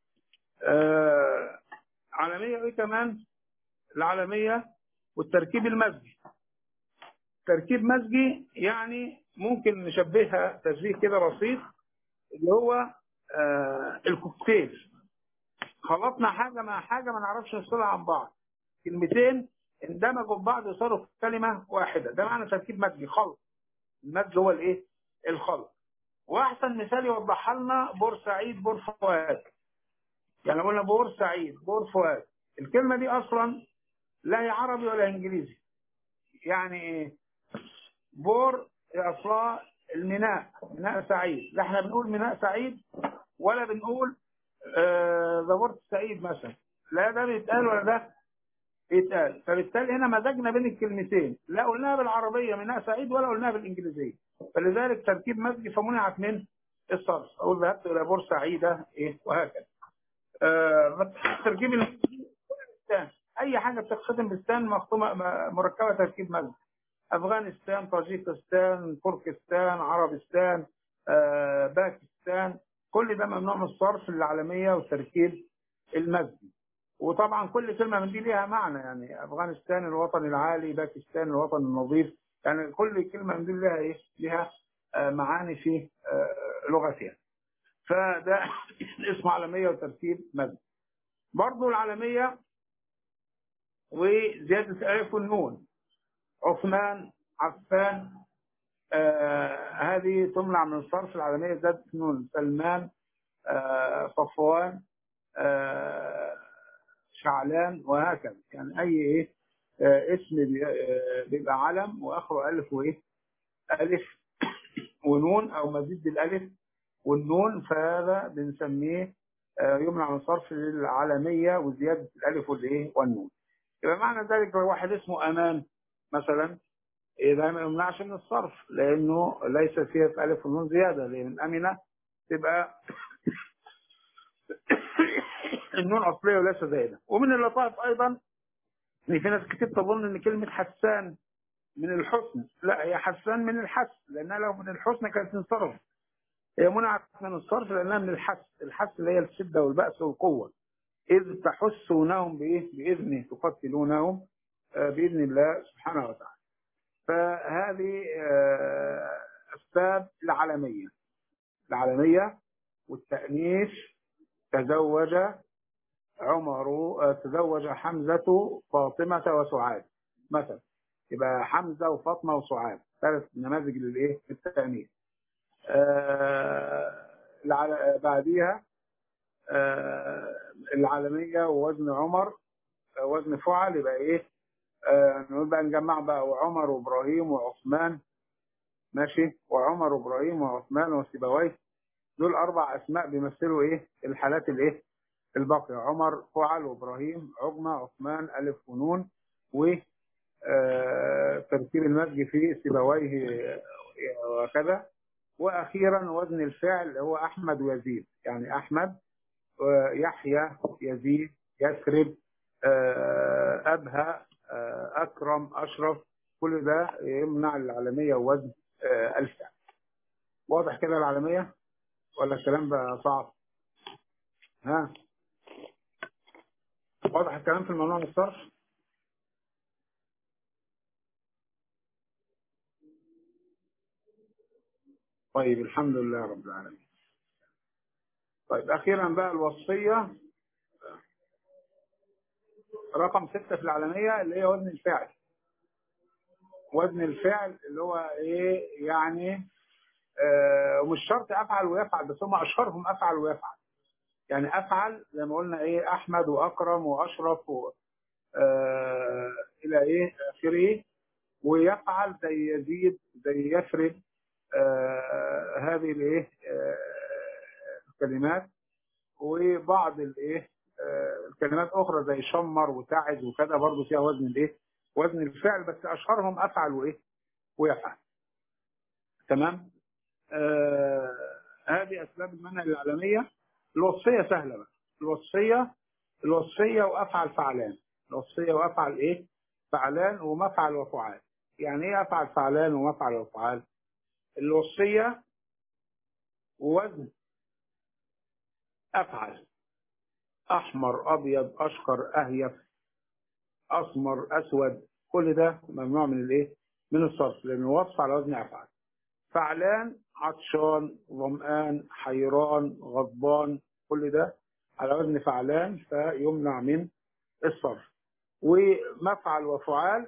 آه عالمية إيه كمان العالمية والتركيب المزجي تركيب مزجي يعني ممكن نشبهها تشبيه كده بسيط اللي هو آه الكوكتيل خلطنا حاجة مع حاجة ما نعرفش نفصلها عن بعض كلمتين اندمجوا ببعض وصاروا في كلمة واحدة ده معنى تركيب مزجي خلط المزج هو الايه الخلط واحسن مثال يوضحها لنا بورسعيد بور فؤاد يعني لو قلنا بورسعيد بور فؤاد الكلمة دي اصلا لا هي عربي ولا انجليزي يعني ايه بور اصلها الميناء ميناء سعيد لا احنا بنقول ميناء سعيد ولا بنقول ذا بورت سعيد مثلا لا ده بيتقال ولا ده بيتقال فبالتالي هنا مزجنا بين الكلمتين لا قلناها بالعربيه ميناء سعيد ولا قلناها بالانجليزيه فلذلك تركيب مزجي فمنعت من الصرف اقول ذهبت الى بورسعيده ايه وهكذا آه تركيب الستان اي حاجه بتختم بالستان مختومه مركبه تركيب مزجي افغانستان طاجيكستان تركستان عربستان آه باكستان كل ده ممنوع من الصرف العالميه والتركيب المزجي وطبعا كل كلمه من دي ليها معنى يعني افغانستان الوطن العالي باكستان الوطن النظيف يعني كل كلمه من دي لها ايه؟ لها آه معاني في آه لغتها. فده اسم عالميه وترتيب مزجي. برضه العالميه وزياده الالف والنون عثمان عفان آه هذه تمنع من الصرف العالميه زياده النون سلمان آه صفوان آه شعلان وهكذا يعني اي ايه آه اسم بيبقى علم واخره الف وايه الف ونون او مزيد بالالف والنون فهذا بنسميه آه يمنع من صرف العالميه وزياده الالف والايه والنون يبقى معنى ذلك لو واحد اسمه امان مثلا اذا ما يمنعش من الصرف لانه ليس فيها في الف ونون زياده لان امنه تبقى النون اصليه وليس زائده ومن اللطائف ايضا ان في ناس كتير تظن ان كلمه حسان من الحسن لا هي حسان من الحس لانها لو من الحسن كانت تنصرف هي منعت من الصرف لانها من الحس الحس اللي هي الشده والبأس والقوه اذ تحسونهم بايه باذنه تقتلونهم باذن الله سبحانه وتعالى فهذه اسباب العالميه العالميه والتانيث تزوج عمر تزوج حمزة فاطمة وسعاد مثلا يبقى حمزة وفاطمة وسعاد ثلاث نماذج للايه التأنيث آه بعديها آه العالمية ووزن عمر آه وزن فعل يبقى ايه آه نقول بقى نجمع بقى وعمر وابراهيم وعثمان ماشي وعمر وابراهيم وعثمان وسيبويه دول اربع اسماء بيمثلوا ايه الحالات الايه الباقيه عمر فعل وابراهيم عجمه عثمان الف ونون و ترتيب المزج في سيبويه وكذا واخيرا وزن الفعل هو احمد ويزيد يعني احمد يحيى يزيد يثرب ابهى اكرم اشرف كل ده يمنع العالميه ووزن الفعل واضح كده العالميه ولا الكلام بقى صعب ها واضح الكلام في الممنوع من الصرف طيب الحمد لله رب العالمين طيب اخيرا بقى الوصيه رقم ستة في العالمية اللي هي وزن الفعل وزن الفعل اللي هو ايه يعني آه ومش شرط افعل ويفعل بس هم اشهرهم افعل ويفعل يعني افعل زي ما قلنا ايه احمد واكرم واشرف و آه الى ايه اخره ويفعل زي يزيد زي يفرد آه هذه الايه آه الكلمات وبعض الايه آه الكلمات اخرى زي شمر وتعد وكذا برضه فيها وزن الايه وزن الفعل بس اشهرهم افعل وايه ويفعل تمام آه هذه اسباب المنع العالميه الوصيه سهله بقى الوصيه الوصيه وافعل فعلان الوصيه وافعل ايه فعلان ومفعل وفعال يعني ايه افعل فعلان ومفعل وفعال الوصيه ووزن افعل احمر ابيض اشقر اهيف اسمر اسود كل ده ممنوع من الايه من الصرف لانه وصف على وزن افعل فعلان عطشان ظمآن حيران غضبان كل ده على وزن فعلان فيمنع من الصرف ومفعل وفعال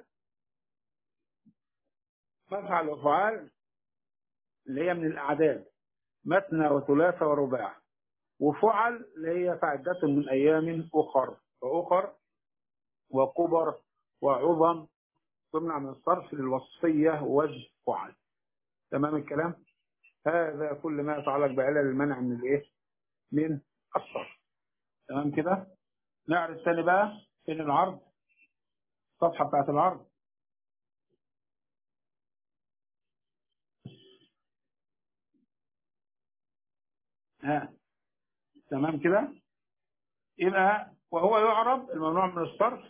مفعل وفعال اللي هي من الأعداد مثنى وثلاثة ورباع وفعل اللي هي فعدة من أيام أخر وأخر وكبر وعظم تمنع من الصرف للوصفية وجه فعل تمام الكلام هذا كل ما يتعلق بعلل المنع من الايه من الصرف تمام كده نعرف تاني بقى فين العرض الصفحة بتاعت العرض ها تمام كده يبقى وهو يعرب الممنوع من الصرف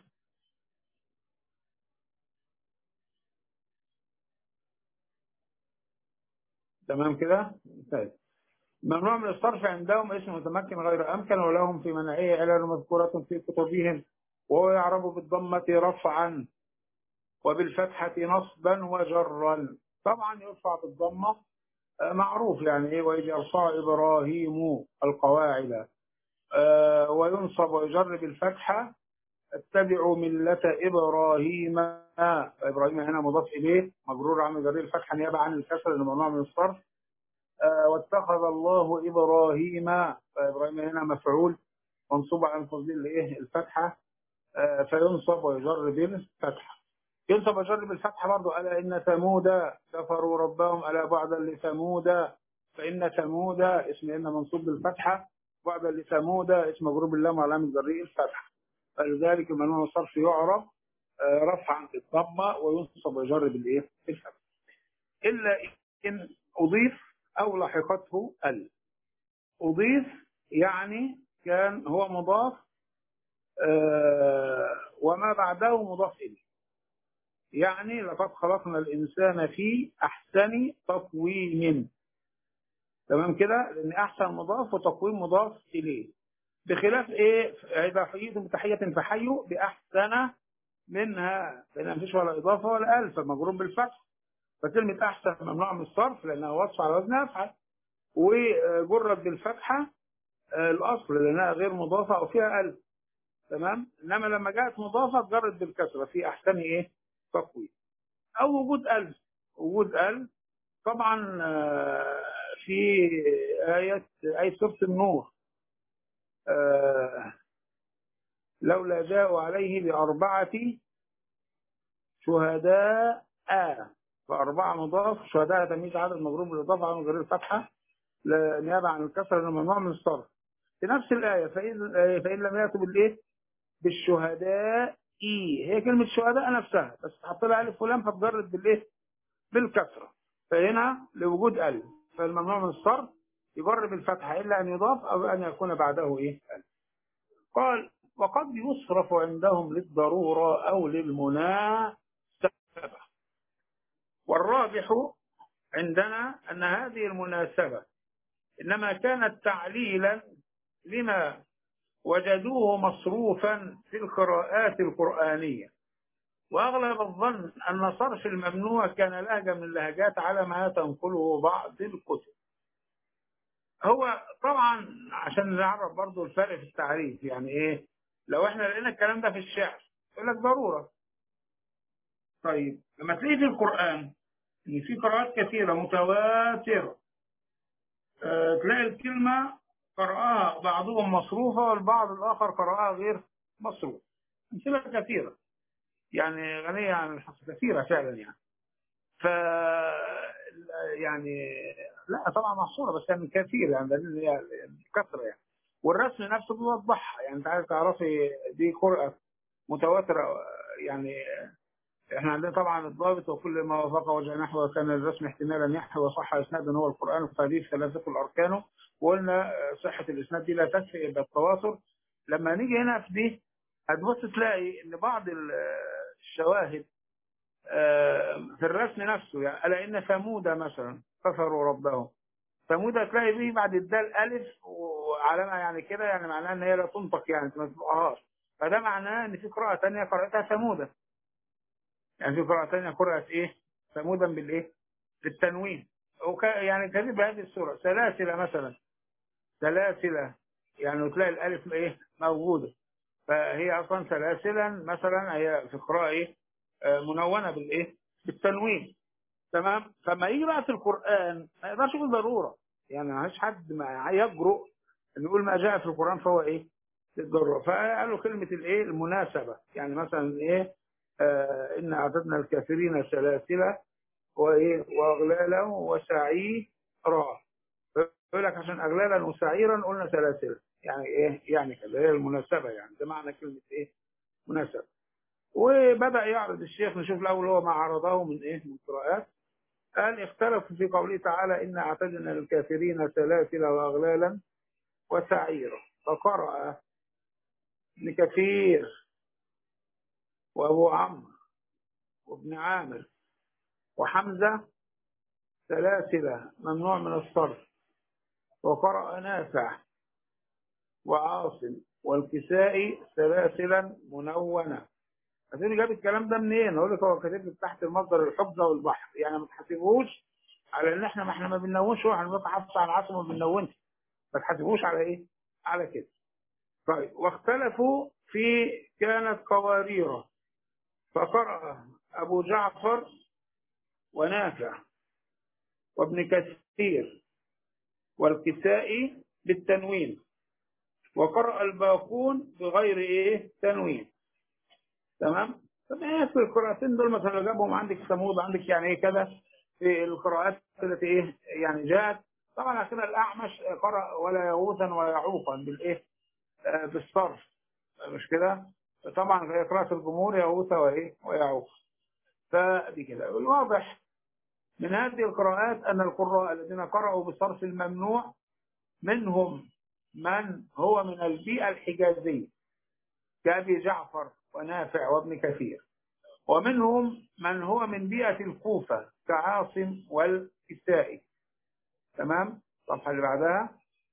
تمام كده طيب ممنوع من الصرف عندهم اسم متمكن غير أمكن ولهم في منعه علل مذكورة في كتبهم وهو يعرب بالضمة رفعا وبالفتحة نصبا وجرا طبعا يرفع بالضمة آه، معروف يعني ايه وإذ يرفع إبراهيم القواعد آه، وينصب ويجر بالفتحة اتبعوا ملة إبراهيم إبراهيم هنا مضاف إليه مجرور عن جرير الفتحة نيابة عن الكسر اللي ممنوع من الصرف آه، واتخذ الله إبراهيم إبراهيم هنا مفعول منصوب عن تفضيل الإيه الفتحة آه، فينصب ويجر بالفتحة ينصب ويجر بالفتحة برضه ألا إن ثمود كفروا ربهم ألا بعدا لثمود فإن ثمود اسم إن منصوب بالفتحة بعدا لثمود اسم مجرور باللام وعلامة جره الفتحة فلذلك ممنوع الصرف يعرف آه، رفعا بالضمة وينصب ويجر بالإيه بالفتحة إلا إن أضيف أو لحقته ال أضيف يعني كان هو مضاف آه، وما بعده مضاف إليه يعني لقد خلقنا الإنسان في أحسن تقويم تمام كده لأن أحسن مضاف وتقويم مضاف إليه بخلاف إيه إذا حييتم بتحية فحيوا بأحسن منها لأن مفيش ولا إضافة ولا ألف مجرور بالفتح فكلمة أحسن ممنوع من الصرف لأنها وصف على وزن أفعل وجرت بالفتحة آه، الأصل لأنها غير مضافة أو فيها ألف تمام إنما لما جاءت مضافة جرت بالكسرة في أحسن إيه تقويم أو وجود ألف وجود ألف طبعا آه، في آية آية سورة النور آه، لولا جاءوا عليه بأربعة شهداء فأربعة مضاف شهداء تمييز عدد مضروب بالإضافة عن غير الفتحة لا- نيابة عن الكسر لأنه ممنوع من الصرف في نفس الآية فإن, آه، فإن لم يأتوا بالإيه؟ بالشهداء إي هي كلمة شهداء نفسها بس تحط لها ألف ولام فتجرد بالإيه؟ بالكسرة فهنا لوجود ألف فالممنوع من الصرف يجر بالفتحة إلا أن يضاف أو أن يكون بعده إيه؟ ألف قال وقد يصرف عندهم للضرورة أو للمناسبة والراجح عندنا أن هذه المناسبة إنما كانت تعليلا لما وجدوه مصروفا في القراءات القرآنية وأغلب الظن أن صرف الممنوع كان لهجة من اللهجات على ما تنقله بعض الكتب هو طبعا عشان نعرف برضو الفرق في التعريف يعني ايه لو احنا لقينا الكلام ده في الشعر يقول لك ضرورة طيب لما تلاقي في القرآن ان في قراءات كثيرة متواترة آه، تلاقي الكلمة قرأها بعضهم مصروفة والبعض الآخر قرأها غير مصروف أمثلة كثيرة يعني غنية عن الحصر كثيرة فعلا يعني ف يعني لا طبعا محصورة بس يعني كثير يعني دليل هي كثرة يعني والرسم نفسه بيوضحها يعني انت عايز تعرفي دي قرأة متواترة يعني احنا عندنا طبعا الضابط وكل ما وافق وجه نحو كان الرسم احتمالا يحوي وصح اسنادا هو القران فهذه ثلاثه الاركان وقلنا صحه الاسناد دي لا تكفي الا التواصل لما نيجي هنا في دي هتبص تلاقي ان بعض ال- الشواهد في الرسم نفسه يعني ألا إن ثمود مثلا كفروا ربهم ثمود هتلاقي فيه بعد الدال ألف وعلامة يعني كده يعني معناها إن هي لا تنطق يعني ما تنطقهاش فده معناه إن في قراءة ثانية قرأتها ثمودة يعني في قراءة ثانية قرأت إيه ثمودا بالإيه بالتنوين وك... يعني كذب بهذه الصورة سلاسل مثلا سلاسل يعني تلاقي الألف إيه موجودة فهي أصلا سلاسلا مثلا هي في قراءة إيه منونة بالإيه بالتنوين تمام فما يجي بقى في القرآن ما يقدرش يقول ضرورة يعني ما فيش حد ما يجرؤ ان يقول ما جاء في القرآن فهو ايه للضرورة فقالوا كلمة الايه المناسبة يعني مثلا ايه آه ان اعددنا الكافرين سلاسل وايه واغلالا وسعيرا يقول لك عشان اغلالا وسعيرا قلنا سلاسل يعني ايه يعني كده هي المناسبة يعني ده معنى كلمة ايه مناسبة وبدأ يعرض الشيخ نشوف الأول هو ما عرضه من إيه من قراءات قال اختلفوا في قوله تعالى إن أعتدنا للكافرين سلاسل وأغلالا وسعيرا فقرأ ابن كثير وأبو عمرو وابن عامر وحمزة سلاسل ممنوع من الصرف وقرأ نافع وعاصم والكسائي سلاسلا منونه هتقولي جاب الكلام ده منين؟ اقول لك هو كاتب تحت المصدر الحفظ والبحر يعني ما تحاسبوش على ان احنا ما احنا ما بنلونش واحنا بنحافظ على العصر وما بنلونش ما تحاسبوش على ايه؟ على كده. طيب واختلفوا في كانت قوارير فقرأ أبو جعفر ونافع وابن كثير والكسائي بالتنوين وقرأ الباقون بغير ايه؟ تنوين. تمام طب ايه في القراءتين دول مثلا جابهم عندك ثمود عندك يعني ايه كذا في القراءات التي ايه يعني جاءت طبعا عشان الاعمش قرأ ولا يغوثا ولا يعوقا بالايه آه بالصرف مش كده طبعا في قراءة الجمهور يغوث وايه ويعوق فدي كده الواضح من هذه القراءات ان القراء الذين قرأوا بصرف الممنوع منهم من هو من البيئة الحجازية كأبي جعفر ونافع وابن كثير ومنهم من هو من بيئة الكوفة كعاصم والكسائي تمام الصفحة اللي بعدها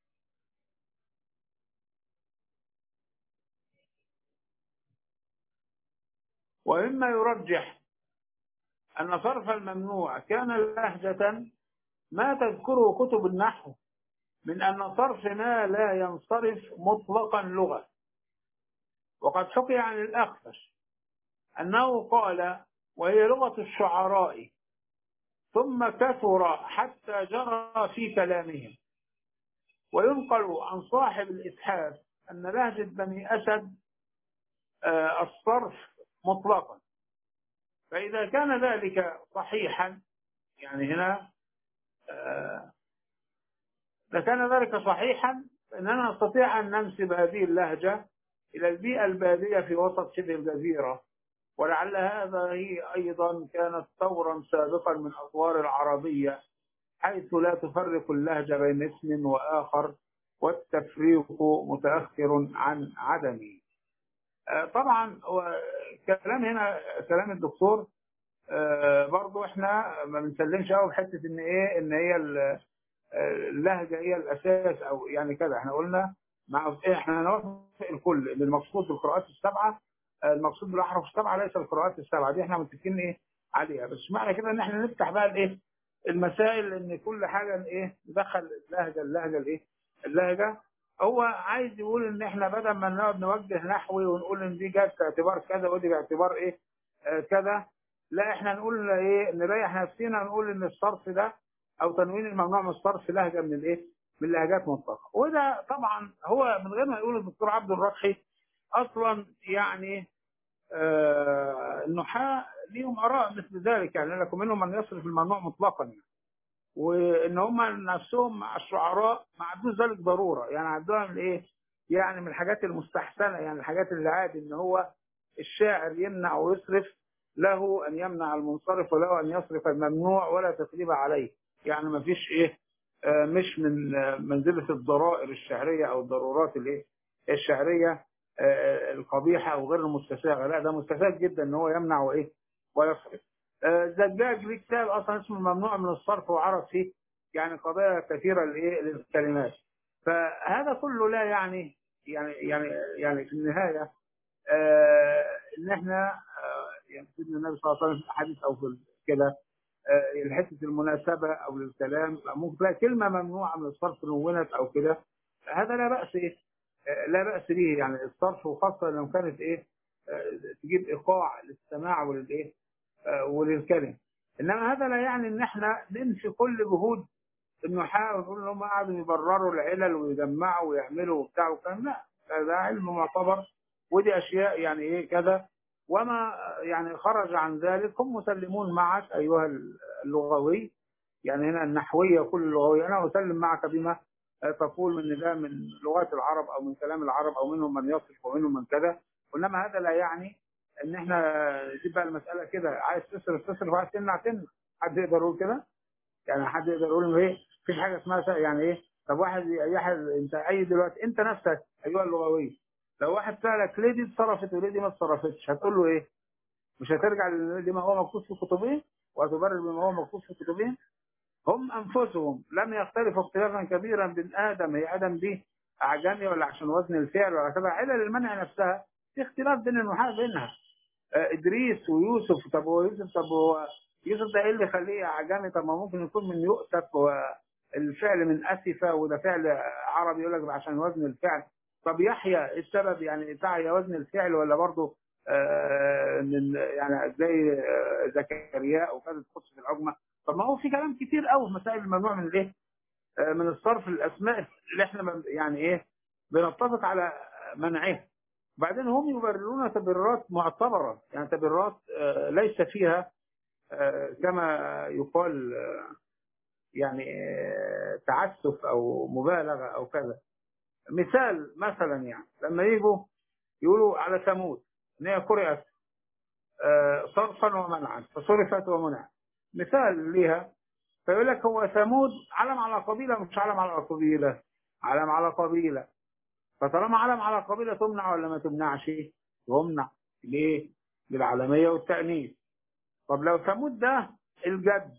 ومما يرجح أن صرف الممنوع كان لهجة ما تذكره كتب النحو من أن صرف ما لا ينصرف مطلقا لغة وقد حكي عن الأخفش أنه قال وهي لغة الشعراء ثم كثر حتى جرى في كلامهم وينقل عن صاحب الإسحاف أن لهجة بني أسد الصرف مطلقا فإذا كان ذلك صحيحا يعني هنا إذا كان ذلك صحيحا فإننا نستطيع أن ننسب هذه اللهجة إلى البيئة البادية في وسط شبه الجزيرة ولعل هذا هي أيضا كانت ثورا سابقا من أطوار العربية حيث لا تفرق اللهجة بين اسم وآخر والتفريق متأخر عن عدمه طبعا كلام هنا كلام الدكتور برضو احنا ما بنسلمش قوي بحته ان ايه ان هي اللهجه هي الاساس او يعني كذا احنا قلنا مع احنا نوافق الكل ان المقصود بالقراءات السبعه المقصود بالاحرف السبعه ليس القراءات السبعه دي احنا متفقين ايه عليها بس معنى كده ان احنا نفتح بقى الايه المسائل ان كل حاجه ايه ندخل اللهجه اللهجه الايه اللهجه هو عايز يقول ان احنا بدل ما نقعد نوجه نحوي ونقول ان دي جت باعتبار كذا ودي باعتبار ايه آه كذا لا احنا نقول ايه نريح نفسنا نقول ان الصرف ده او تنوين الممنوع من الصرف لهجه من الايه من لهجات مطلقه وده طبعا هو من غير ما يقول الدكتور عبد الرقحي اصلا يعني آه النحاة ليهم اراء مثل ذلك يعني لكم منهم من يصرف الممنوع مطلقا يعني. وان هم نفسهم مع الشعراء ما عندوش ذلك ضروره يعني عندهم الايه يعني من الحاجات المستحسنه يعني الحاجات اللي عادي ان هو الشاعر يمنع ويصرف له ان يمنع المنصرف وله ان يصرف الممنوع ولا تثريب عليه يعني ما فيش ايه آه مش من آه منزله الضرائر الشعريه او الضرورات الايه الشعريه آه القبيحه او غير المستساغه لا ده مستساغ جدا ان هو يمنع وايه ويصرف آه، زجاج ليه كتاب اصلا اسمه ممنوع من الصرف وعرض فيه يعني قضايا كثيره للايه للكلمات فهذا كله لا يعني يعني يعني يعني في النهايه آه ان احنا آه يعني سيدنا النبي صلى الله عليه وسلم في الحديث او في كده آه حته المناسبه او الكلام ممكن تلاقي كلمه ممنوعه من الصرف نونت او كده هذا لا باس ايه آه لا باس به يعني الصرف وخاصه لو كانت ايه آه تجيب ايقاع للسماع وللايه آه وللكلم انما هذا لا يعني ان احنا ننفي كل جهود النحاة ونقول ان هم قعدوا يبرروا العلل ويجمعوا ويعملوا وبتاع وكلام لا ده علم معتبر ودي اشياء يعني ايه كذا وما يعني خرج عن ذلك هم مسلمون معك ايها اللغوي يعني هنا النحويه كل اللغوي انا اسلم معك بما تقول من ده من لغات العرب او من كلام العرب او منهم من يصف ومنهم من كذا وانما هذا لا يعني ان احنا نجيب بقى المساله كده عايز تصرف تصرف وعايز تمنع تمنع حد يقدر يقول كده؟ يعني حد يقدر يقول ايه مفيش حاجه اسمها يعني ايه طب واحد يحد انت اي دلوقتي انت نفسك ايها اللغوي لو واحد سالك ليه دي اتصرفت وليه دي ما اتصرفتش هتقول له ايه؟ مش هترجع لما هو مكتوب في كتبهم وهتبرر بما هو مكتوب في كتبهم هم انفسهم لم يختلفوا اختلافا كبيرا بين ادم هي ادم دي اعجمي ولا عشان وزن الفعل ولا كذا علل المنع نفسها في اختلاف بين النحاة بينها آه ادريس ويوسف طب هو يوسف طب هو يوسف ده ايه اللي يخليه اعجمي طب ما ممكن يكون من يؤسف والفعل من اسفه وده فعل عربي يقول لك عشان وزن الفعل طب يحيى السبب يعني تعي وزن الفعل ولا برضه آه من يعني زي آه زكريا وكذا تخش في العجمه طب ما هو في كلام كتير قوي في مسائل الممنوع من الايه؟ آه من الصرف الاسماء اللي احنا يعني ايه بنتفق على منعها بعدين هم يبررون تبريرات معتبره يعني تبريرات ليس فيها كما يقال يعني تعسف او مبالغه او كذا مثال مثلا يعني لما يجوا يقولوا على ثمود ان هي قرأت صرفا ومنعا فصرفت ومنعت مثال ليها فيقول لك هو ثمود علم على قبيله مش علم على قبيله علم على قبيله فطالما علم على قبيله تمنع ولا ما تمنعش؟ تمنع ليه؟ بالعالميه والتأنيث طب لو ثمود ده الجد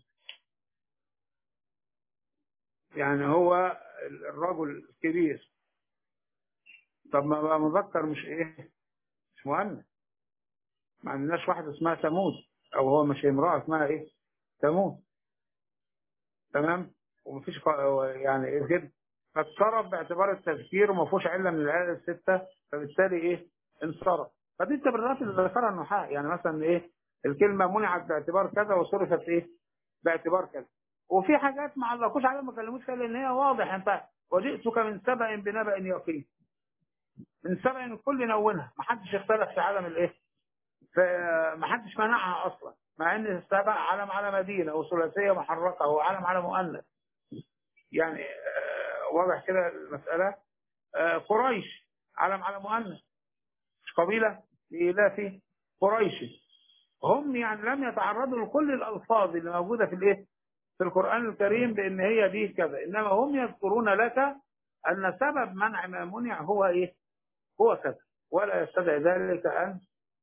يعني هو الرجل الكبير طب ما بقى مذكر مش ايه مش مؤنث ما عندناش واحده اسمها ثمود او هو مش امراه اسمها ايه ثمود تمام ومفيش يعني ايه كده فاتصرف باعتبار التذكير وما فيهوش عله من العيال السته فبالتالي ايه انصرف فدي التبريرات اللي ذكرها النحاة يعني مثلا ايه الكلمه منعت باعتبار كذا وصرفت ايه باعتبار كذا وفي حاجات ما علقوش عليها ما كلموش فيها لان هي واضح انت وجئتك من سبأ بنبأ يقين من سبأ الكل نونها ما حدش اختلف في عالم الايه فما حدش منعها اصلا مع ان السبأ علم على مدينه وثلاثيه محركه وعلم على مؤنث يعني آه واضح كده المساله آه قريش علم على مؤنث مش قبيله لإلاف قريش هم يعني لم يتعرضوا لكل الالفاظ اللي موجوده في الايه في القران الكريم بان هي دي كذا انما هم يذكرون لك ان سبب منع ما منع هو ايه هو كذا ولا يستدعي ذلك ان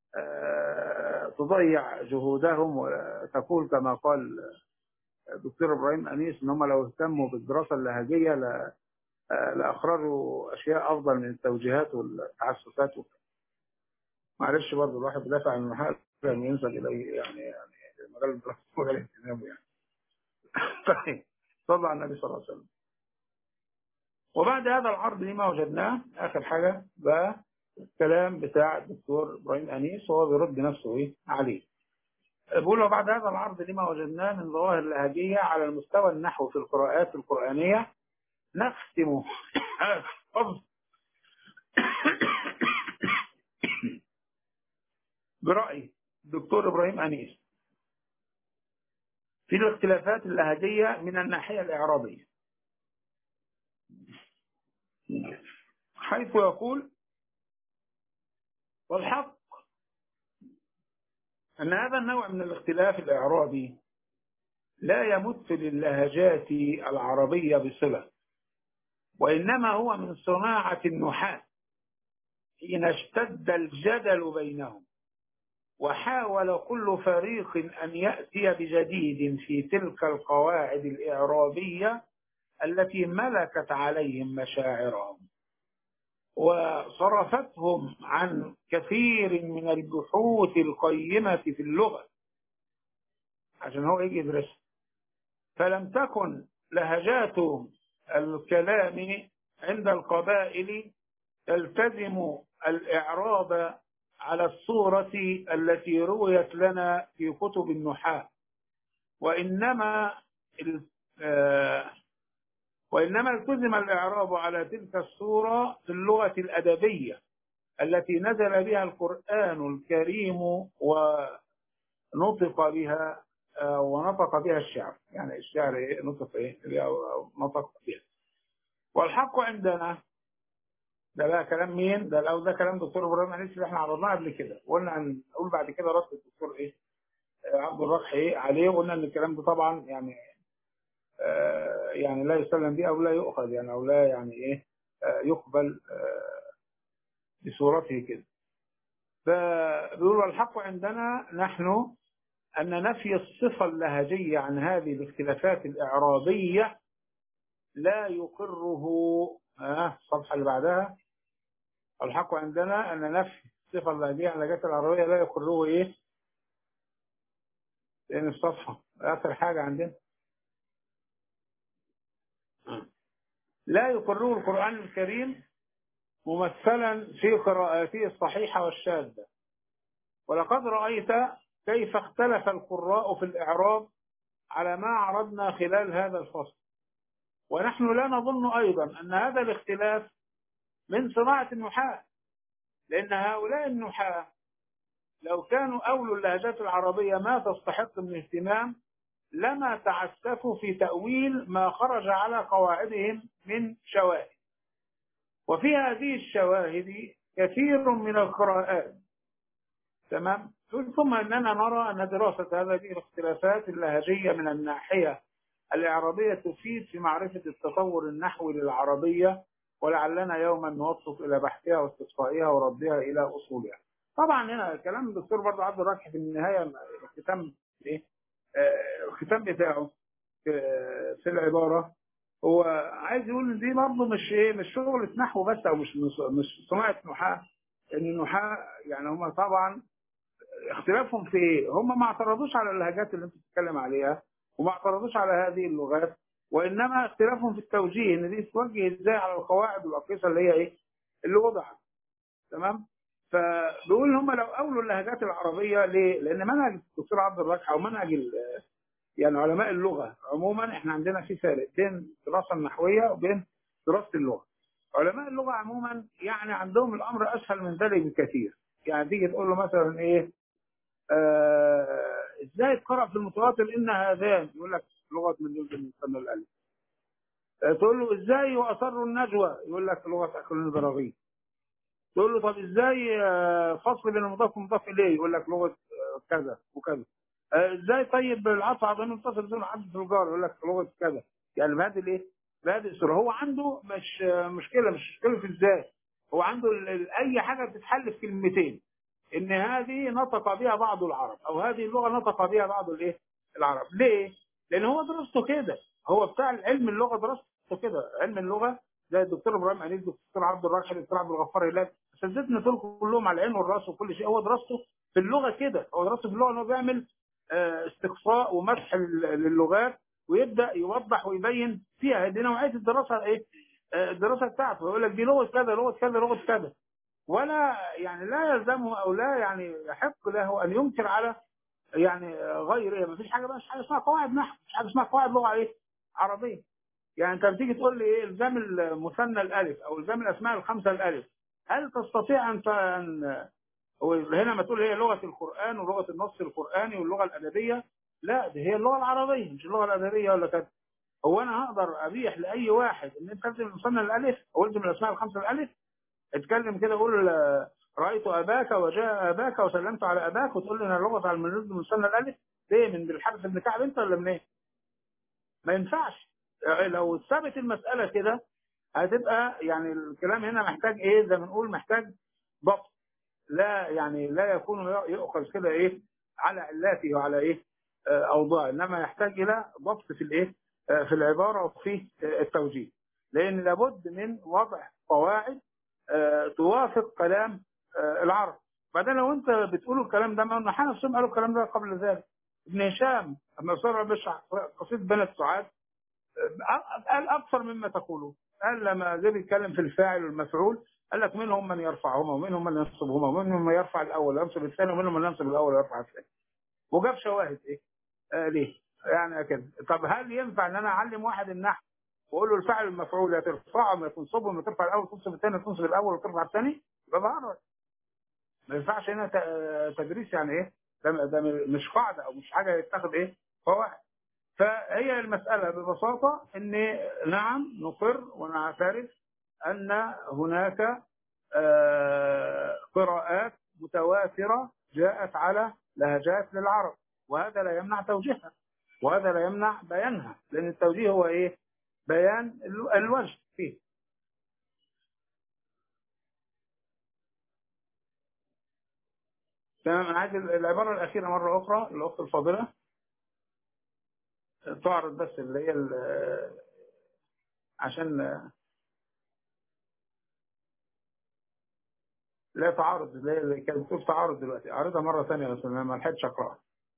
تضيع جهودهم وتقول كما قال الدكتور ابراهيم انيس ان هم لو اهتموا بالدراسه اللهجيه لاخرجوا اشياء افضل من التوجيهات والتعسفات معلش برضه الواحد بيدافع عن المحل لم ينسب اليه يعني يعني مجال الدراسه مجال اهتمامه يعني طيب صلى على النبي صلى الله عليه وسلم وبعد هذا العرض لما وجدناه اخر حاجه بقى الكلام بتاع الدكتور ابراهيم انيس وهو بيرد نفسه ايه عليه بيقول وبعد هذا العرض لما وجدناه من ظواهر اللهجيه على المستوى النحو في القراءات القرانيه نختم برأي الدكتور إبراهيم أنيس في الاختلافات اللهجية من الناحية الإعرابية حيث يقول والحق أن هذا النوع من الاختلاف الإعرابي لا يمت للهجات العربية بصلة وإنما هو من صناعة النحاة حين اشتد الجدل بينهم وحاول كل فريق أن يأتي بجديد في تلك القواعد الإعرابية التي ملكت عليهم مشاعرهم وصرفتهم عن كثير من البحوث القيمة في اللغة عشان هو يجي يدرسها فلم تكن لهجات الكلام عند القبائل تلتزم الإعراب على الصورة التي رويت لنا في كتب النحاة وإنما وإنما التزم الإعراب على تلك الصورة في اللغة الأدبية التي نزل بها القرآن الكريم ونطق بها ونطق بها الشعر يعني الشعر إيه؟ نطق ايه نطق بها والحق عندنا ده بقى كلام مين ده لو ده كلام دكتور ابراهيم انيس اللي احنا عرضناه قبل كده قلنا هنقول بعد كده رد الدكتور ايه عبد الرحيم ايه عليه وقلنا ان الكلام ده طبعا يعني آه يعني لا يسلم به او لا يؤخذ يعني او لا يعني ايه آه يقبل آه بصورته كده فبيقول الحق عندنا نحن أن نفي الصفة اللهجية عن هذه الاختلافات الإعرابية لا يقره آه الصفحة اللي بعدها الحق عندنا أن نفي الصفة اللهجية عن اللهجات العربية لا يقره إيه؟ لأن الصفحة آخر حاجة عندنا لا يقره القرآن الكريم ممثلا في قراءاته الصحيحة والشاذة ولقد رأيت كيف اختلف القراء في الإعراب على ما عرضنا خلال هذا الفصل ونحن لا نظن أيضا أن هذا الاختلاف من صناعة النحاة لأن هؤلاء النحاة لو كانوا أولو اللهجات العربية ما تستحق من اهتمام لما تعسفوا في تأويل ما خرج على قواعدهم من شواهد وفي هذه الشواهد كثير من القراءات تمام ثم اننا نرى ان دراسه هذه الاختلافات اللهجيه من الناحيه الاعرابيه تفيد في معرفه التطور النحوي للعربيه ولعلنا يوما نوصل الى بحثها واستقصائها وردها الى اصولها. طبعا هنا كلام الدكتور برضه عبد الرحيم في النهايه الختام ايه؟ الختام بتاعه في العباره هو عايز يقول ان دي برضه مش ايه مش شغله نحو بس او مش مش صناعه نحاه ان النحاه يعني هم طبعا اختلافهم في ايه؟ هم ما اعترضوش على اللهجات اللي انت بتتكلم عليها وما اعترضوش على هذه اللغات وانما اختلافهم في التوجيه ان دي توجه ازاي على القواعد والاقيسه اللي هي ايه؟ اللي وضعت تمام؟ فبيقول ان هم لو اولوا اللهجات العربيه ليه؟ لان منهج الدكتور عبد الرحيم او منهج يعني علماء اللغه عموما احنا عندنا في فارق بين الدراسه النحويه وبين دراسه اللغه. علماء اللغه عموما يعني عندهم الامر اسهل من ذلك بكثير. يعني تيجي تقول له مثلا ايه؟ آه ازاي تقرا في المتواتر ان هذان يقول لك لغه من يلزم المثنى الالف. آه تقول له ازاي واصروا النجوى يقول لك لغه اكل البراغيث. تقول له طب ازاي فصل بين المضاف والمضاف اليه يقول لك لغه كذا وكذا ازاي طيب العطف على ضمير متصل بدون حد في الجار يقول لك لغه كذا يعني بهذه الايه؟ بهذه الصوره هو عنده مش مشكله مش مشكله في ازاي هو عنده اي حاجه بتتحل في كلمتين ان هذه نطق بها بعض العرب او هذه اللغه نطق بها بعض الايه؟ العرب ليه؟ لان هو درسته كده هو بتاع علم اللغه درسته كده علم اللغه زي الدكتور ابراهيم انيس الدكتور عبد الرحيم الدكتور عبد الغفار هلال اساتذتنا دول كلهم على العين والراس وكل شيء هو دراسته في اللغه كده هو دراسته في اللغه ان هو بيعمل استقصاء ومسح للغات ويبدا يوضح ويبين فيها دي نوعيه الدراسه ايه الدراسه بتاعته يقول لك دي لغه كذا لغه كذا لغه كذا ولا يعني لا يلزمه او لا يعني يحق له ان ينكر على يعني غير ما فيش حاجه بقى مش حاجه اسمها قواعد نحو مش حاجه اسمها قواعد لغه ايه عربيه يعني انت بتيجي تقول لي ايه الزام المثنى الالف او الزام الاسماء الخمسه الالف هل تستطيع ان ان هنا ما تقول هي لغه القران ولغه النص القراني واللغه الادبيه لا دي هي اللغه العربيه مش اللغه الادبيه ولا كده هو انا هقدر ابيح لاي واحد ان انت تلزم المثنى الالف او الزم الاسماء الخمسه الالف اتكلم كده قول رايت اباك وجاء اباك وسلمت على اباك وتقول لي انا لغه على المنزل المثنى الالف ليه من بالحرف ابن كعب انت ولا منين؟ ما ينفعش لو ثبت المسألة كده هتبقى يعني الكلام هنا محتاج ايه زي ما نقول محتاج ضبط لا يعني لا يكون يؤخذ كده ايه على علاته وعلى ايه آه، اوضاعه انما يحتاج الى ضبط في الايه آه، في العباره وفي آه، التوجيه لان لابد من وضع قواعد آه، توافق كلام آه، العرب بعدين لو انت بتقول الكلام ده ما النحاة نفسهم قالوا الكلام ده قبل ذلك ابن هشام لما صار بيشرح قصيده بنت سعاد آه، قال اكثر مما تقولون قال لما جه بيتكلم في الفاعل والمفعول قال لك منهم من يرفعهما ومنهم من ينصبهما ومنهم من يرفع الاول وينصب الثاني ومنهم من ينصب الاول ويرفع الثاني وجاب شواهد ايه آه ليه يعني كده طب هل ينفع ان انا اعلم واحد النحو واقول له الفاعل المفعول يا ترفعه يا تنصبه يا ترفع الاول تنصب الثاني تنصب الاول وترفع الثاني يبقى بعرف ما ينفعش هنا ت- تدريس يعني ايه ده ده مش قاعده او مش حاجه يتاخد ايه قواعد فهي المساله ببساطه ان نعم نقر ونعترف ان هناك آه، قراءات متواتره جاءت على لهجات للعرب وهذا لا يمنع توجيهها وهذا لا يمنع بيانها لان التوجيه هو ايه بيان ال- الوجه فيه تمام انا عايز العباره الاخيره مره اخرى الاخت الفاضله تعرض بس اللي هي ال- عشان لا تعارض اللي هي اللي كانت بتقول تعارض دلوقتي اعرضها مره ثانيه بس انا ما لحقتش اقراها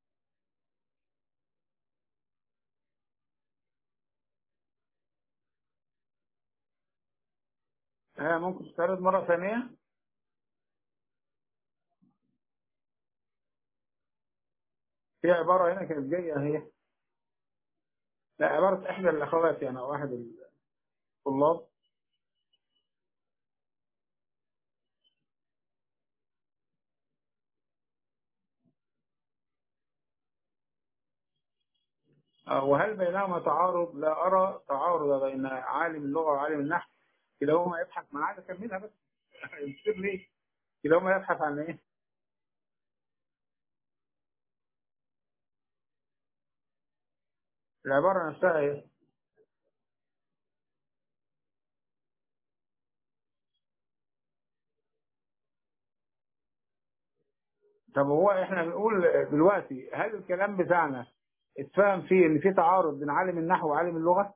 ها ممكن تتعرض مره ثانيه في عباره هنا كانت جايه اهي لا عباره احدى الاخوات يعني او احد الطلاب آه، وهل بينهما تعارض؟ لا أرى تعارض بين عالم اللغة وعالم النحو كلاهما يبحث ما عايز أكملها بس يصير ليه؟ كلاهما يبحث عن إيه؟ العبارة نفسها إيه؟ طب هو إحنا بنقول دلوقتي هل الكلام بتاعنا اتفهم فيه إن في تعارض بين عالم النحو وعالم اللغة؟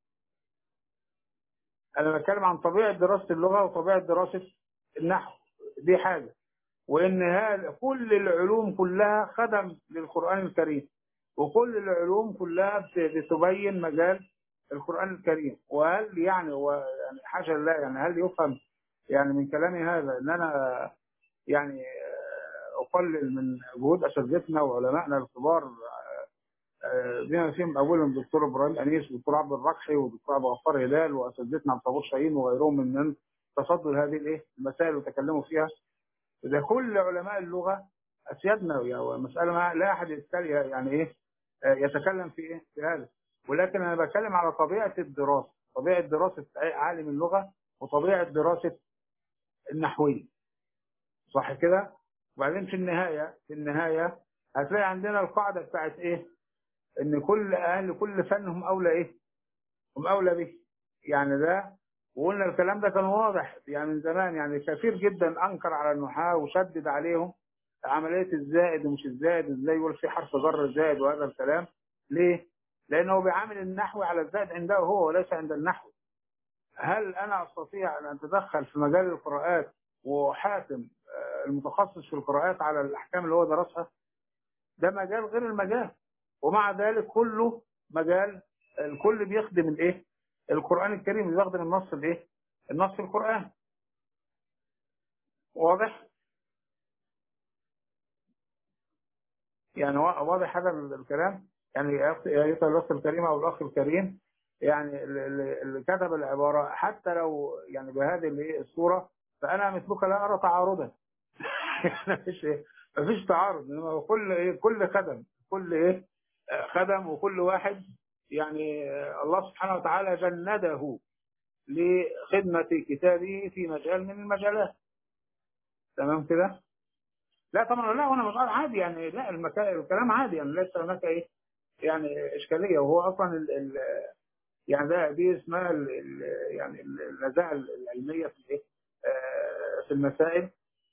أنا بتكلم عن طبيعة دراسة اللغة وطبيعة دراسة النحو دي حاجة وإن هذا كل العلوم كلها خدم للقرآن الكريم وكل العلوم كلها بت- بتبين مجال القرآن الكريم وهل يعني هو يعني حاشا لله يعني هل يفهم يعني من كلامي هذا ان انا يعني آه، اقلل من جهود اساتذتنا وعلمائنا الكبار آه، بما فيهم اولهم الدكتور ابراهيم انيس والدكتور عبد الرقحي والدكتور ابو غفار هلال واساتذتنا عبد الصبور شاهين وغيرهم من من تصدوا لهذه الايه المسائل وتكلموا فيها ده كل علماء اللغه اسيادنا يعني مساله ما لا احد يتكلم يعني ايه آه، يتكلم في ايه في هذا ولكن انا بتكلم على طبيعه الدراسه طبيعه دراسه عالم اللغه وطبيعه دراسه النحويه صح كده وبعدين في النهايه في النهايه هتلاقي عندنا القاعده بتاعت ايه ان كل اهل كل فن هم اولى ايه هم اولى به يعني ده وقلنا الكلام ده كان واضح يعني من زمان يعني كثير جدا انكر على النحاة وشدد عليهم عمليه الزائد ومش الزائد ازاي يقول في حرف جر زائد وهذا الكلام ليه؟ لانه بيعامل النحو على الزائد عنده هو وليس عند النحو هل انا استطيع ان اتدخل في مجال القراءات واحاكم آه، المتخصص في القراءات على الاحكام اللي هو درسها؟ ده مجال غير المجال ومع ذلك كله مجال الكل بيخدم الايه؟ القران الكريم بيخدم النص الايه؟ النص في القران واضح؟ يعني وا- واضح هذا الكلام يعني يا أخي- يا ايتها الاخت الكريمه او الاخ الكريم يعني ال- ال- اللي كتب العباره حتى لو يعني بهذه الايه الصوره فانا مثلك لا ارى تعارضا مفيش ايه مفيش تعارض إنما هو كل ايه كل خدم كل ايه آه، خدم وكل واحد يعني آه، الله سبحانه وتعالى جنده لخدمة كتابه في مجال من المجالات تمام كده لا طبعا لا وانا مش عادي يعني لا المكان الكلام عادي يعني ليس هناك ايه يعني اشكاليه وهو اصلا ال ال يعني ده دي اسمها ال ال يعني النزاعه العلميه في الايه آه، في المسائل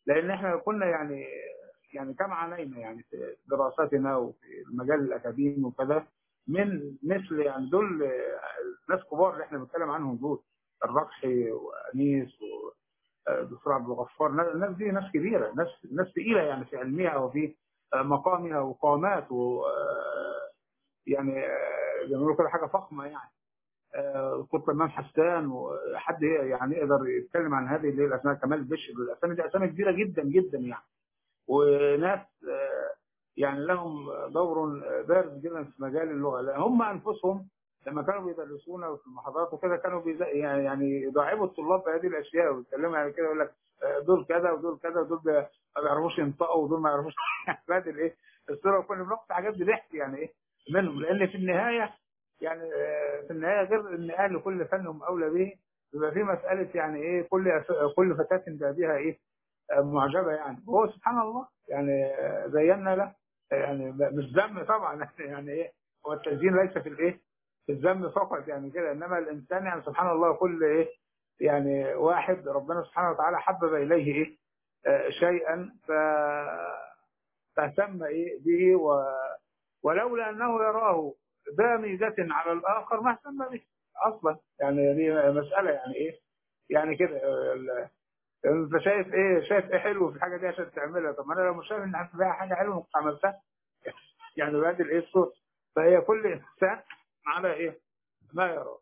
لان احنا كنا يعني يعني كما عانينا يعني في دراستنا وفي المجال الاكاديمي وكذا من مثل يعني دول ناس كبار اللي احنا بنتكلم عنهم دول الرقحي وانيس ودكتور عبد الغفار الناس دي ناس كبيره ناس ناس ثقيله يعني في علمها وفي مقامها وقامات و يعني زي ما بيقولوا كده حاجه فخمه يعني كنت امام حسان وحد يعني يقدر يتكلم عن هذه اللي هي الاسماء كمال بشر الاسامي دي اسامي كبيره جدا جدا يعني وناس يعني لهم دور بارز جدا في مجال اللغه لان هم انفسهم لما كانوا بيدرسونا في المحاضرات وكده كانوا يعني يضاعبوا الطلاب بهذه الاشياء ويتكلموا يعني كده يقول لك دول كذا ودول كذا ودول ما بيعرفوش ينطقوا ودول ما يعرفوش بعد الايه الصوره كنا بناخد حاجات بضحك يعني ايه منهم لان في النهايه يعني في النهايه غير ان اهل كل فن هم اولى به بيبقى في مساله يعني ايه كل كل فتاه بها ايه معجبه يعني هو سبحان الله يعني زينا له يعني مش ذم طبعا يعني ايه هو التزيين ليس في الايه في الذم فقط يعني كده انما الانسان يعني سبحان الله كل ايه يعني واحد ربنا سبحانه وتعالى حبب اليه ايه آه شيئا ف فاهتم ايه به و... ولولا انه يراه ذا ميزه على الاخر ما اهتم به اصلا يعني دي مساله يعني ايه يعني كده انت شايف ايه شايف ايه حلو في الحاجه دي عشان تعملها طب ما انا لو مش شايف ان فيها حاجه حلوه كنت عملتها يعني بهذه الايه الصوت فهي كل انسان على ايه ما يرى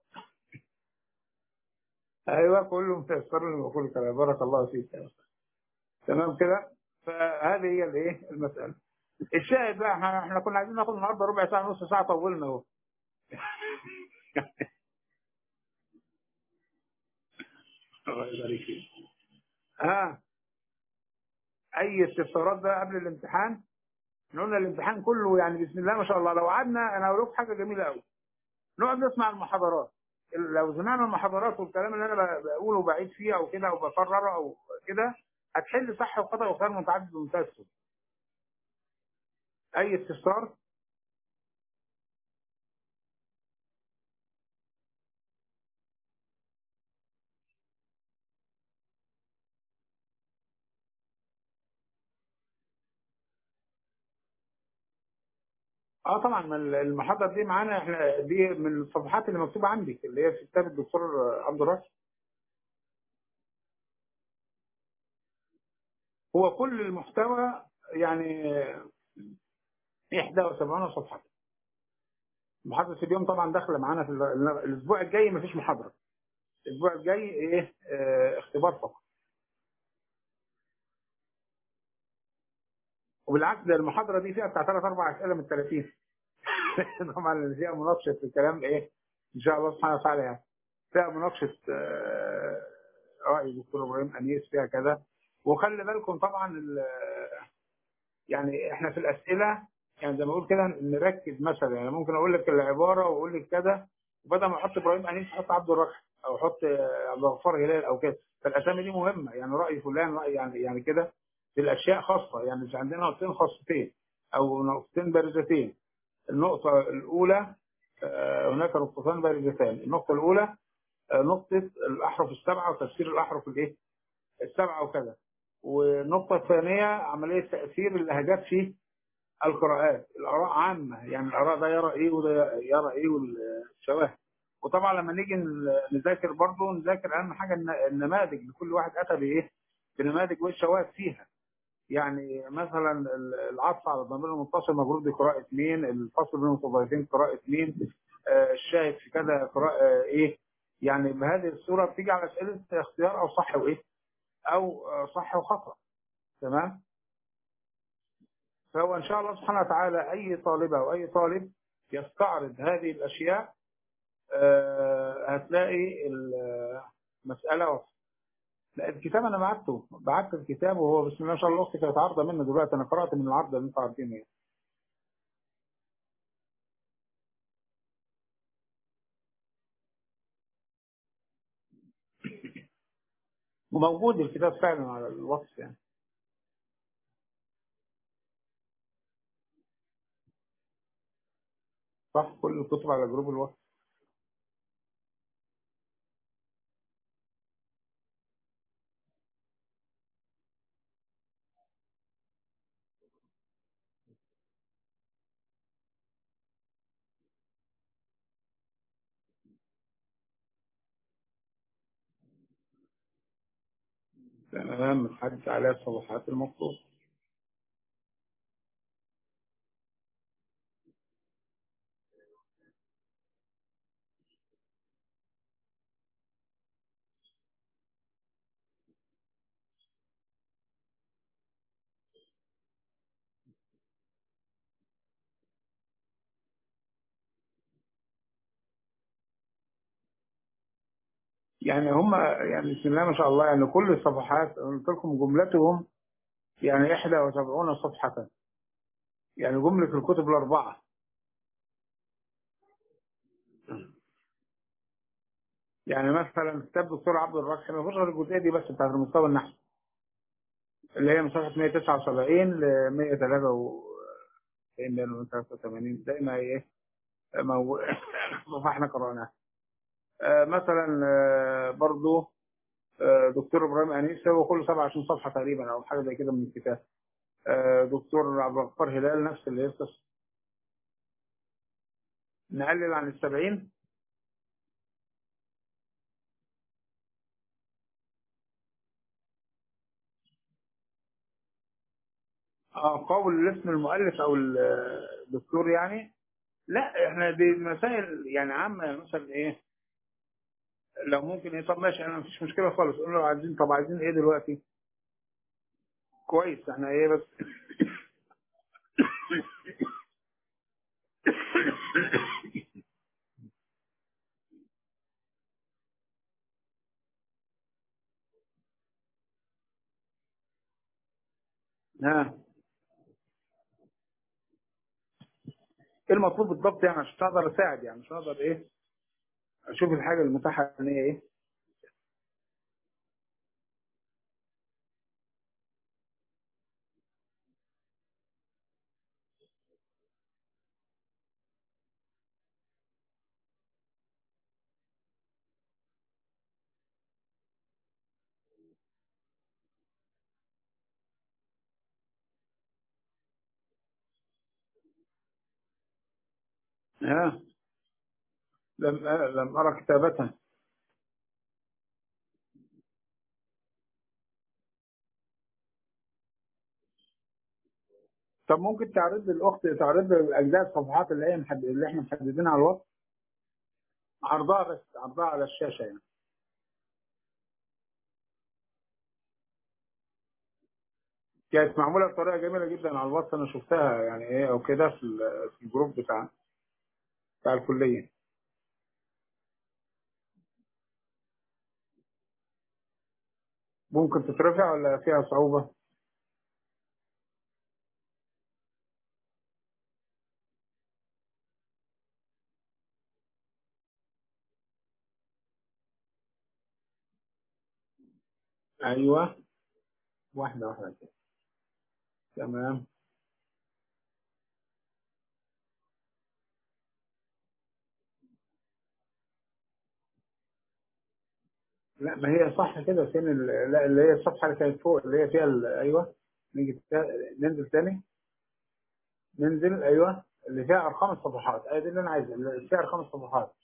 ايوه كله متيسر لما يقول كده بارك الله فيك تمام كده فهذه هي الايه المساله الشاهد بقى احنا احنا كنا عايزين ناخد النهارده ربع ساعه نص ساعه طولنا اهو الله يبارك فيك ها اي استفسارات بقى قبل الامتحان احنا قلنا الامتحان كله يعني بسم الله ما شاء الله لو قعدنا انا هقول لكم حاجه جميله قوي نقعد نسمع المحاضرات لو سمعنا المحاضرات والكلام اللي انا بقوله وبعيد فيه او كده او بكرره او كده هتحل صح وخطا وخيار متعدد وممتاز اي استفسار اه طبعا ما المحاضره دي معانا احنا دي من الصفحات اللي مكتوبه عندك اللي هي في كتاب الدكتور عبد الراشد هو كل المحتوى يعني 71 صفحه محاضره اليوم طبعا داخله معانا في الاسبوع الجاي مفيش محاضره الاسبوع الجاي ايه اه اختبار فقط وبالعكس ده المحاضره دي فيها بتاع ثلاث اربع اسئله من 30 طبعا اللي فيها مناقشه في الكلام ايه ان شاء الله سبحانه وتعالى يعني فيها مناقشه اه راي الدكتور ابراهيم انيس فيها كذا وخلي بالكم طبعا يعني احنا في الاسئله يعني زي ما اقول كده نركز مثلا يعني ممكن اقول لك العباره واقول لك كذا وبدل ما احط ابراهيم انيس احط عبد الرحمن او احط عبد الغفار هلال او كده فالاسامي دي مهمه يعني راي فلان راي يعني يعني كده في الاشياء خاصه يعني مش عندنا نقطتين خاصتين او نقطتين بارزتين النقطه الاولى هناك نقطتان بارزتان النقطه الاولى نقطه الاحرف السبعه وتفسير الاحرف الايه السبعه وكذا والنقطه الثانيه عمليه تاثير اللهجات في القراءات الاراء عامه يعني الاراء ده يرى ايه وده يرى ايه والشواهد وطبعا لما نيجي نذاكر برضه نذاكر اهم حاجه النماذج لكل واحد اتى بايه بنماذج والشواهد فيها يعني مثلا العطف على الضمير المتصل مجرور بقراءة مين الفصل بين المتضايفين قراءة مين آه الشاهد في كذا قراءة آه ايه يعني بهذه الصورة بتيجي على أسئلة اختيار أو صح وإيه أو آه صح وخطأ تمام فهو إن شاء الله سبحانه وتعالى أي طالبة أو أي طالب يستعرض هذه الأشياء هتلاقي المسألة واضحة لا الكتاب انا بعته بعت الكتاب وهو بسم الله ما شاء الله اختي كانت عارضه منه دلوقتي انا قرات من العرضه اللي انتوا عارفينها يعني. وموجود الكتاب فعلا على الواتس يعني صح كل الكتب على جروب الواتس تمام بتحدث عليها الصفحات المطلوبة يعني هم يعني بسم الله ما شاء الله يعني كل الصفحات قلت لكم جملتهم يعني 71 صفحة يعني جملة الكتب الأربعة يعني مثلا كتاب دكتور عبد الرحيم ما فيش غير الجزئية دي بس بتاعت المستوى النحوي اللي هي من صفحة 179 ل 183 زي ما هي ايه مو- صفحنا قرأناها آه، مثلا آه، برضو آه، دكتور ابراهيم انيس هو كله 27 صفحه تقريبا او حاجه زي كده من الكتاب آه، دكتور عبد الغفار هلال نفس اللي يختص نقلل عن السبعين اه قول اسم المؤلف او الدكتور يعني لا احنا دي مسائل يعني عامه يعني مثلا ايه لو ممكن ايه طب ماشي انا مفيش مشكله خالص قول له عايزين طب عايزين ايه دلوقتي كويس احنا ايه بس ها ايه المطلوب بالضبط يعني عشان اقدر اساعد يعني مش هقدر ايه اشوف الحاجه المتاحه ان هي ايه ها لم لم ارى كتابتها طب ممكن تعرض للاخت تعرض الاجزاء الصفحات اللي هي محدد اللي احنا محددينها على الوقت عرضها بس عرضها على الشاشه يعني كانت معموله بطريقه جميله جدا على الواتس انا شفتها يعني ايه او كده في ال- في الجروب بتاع بتاع الكليه ممكن تترفع ولا فيها صعوبه ايوه واحده واحده كده تمام لا ما هي صح كده فين ال- لا اللي هي الصفحه اللي كانت فوق اللي هي فيها ال- ايوه نيجي تا- ننزل تاني ننزل ايوه اللي فيها ارقام الصفحات ايوه دي اللي انا عايزها اللي فيها ارقام الصفحات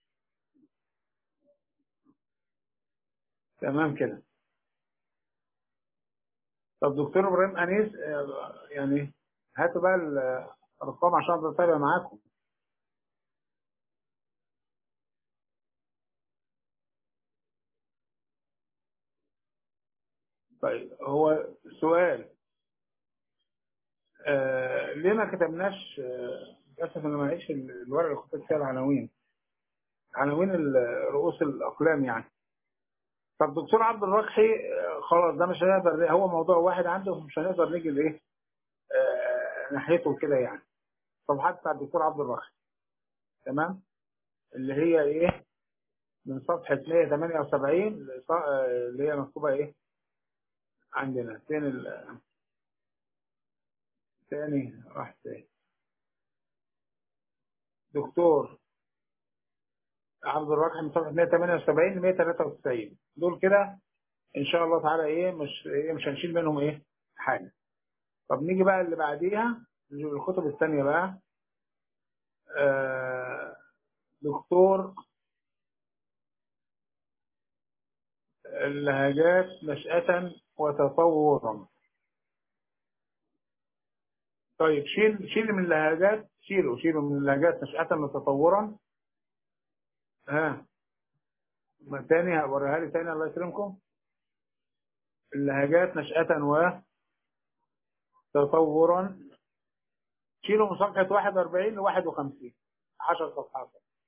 تمام كده طب دكتور ابراهيم انيس آه، يعني هاتوا بقى الارقام عشان اقدر اتابع معاكم طيب هو سؤال آه ليه ما كتبناش آه، للاسف انا ما لقيتش ال- الورقه اللي كنت فيها العناوين عناوين ال- رؤوس الاقلام يعني طب دكتور عبد الرقحي آه، خلاص ده مش هنقدر هو موضوع واحد عنده مش هنقدر نيجي لايه آه ناحيته كده يعني صفحات بتاع الدكتور عبد الرقحي تمام اللي هي ايه من صفحه 178 لص- آه، اللي هي مكتوبه ايه عندنا فين ال- تاني راح تاني دكتور عبد الرحيم من صفحه 178 ل 193 دول كده ان شاء الله تعالى ايه مش ايه مش هنشيل منهم ايه حاجه طب نيجي بقى اللي بعديها الكتب الثانيه بقى آه دكتور اللهجات نشأة وتطورا طيب شيل شيل من اللهجات شيله شيله من اللهجات نشأة وتطورا ها ما تاني هوريها لي تاني الله يكرمكم اللهجات نشأة وتطورا شيلوا من صفحة 41 ل 51 10 صفحات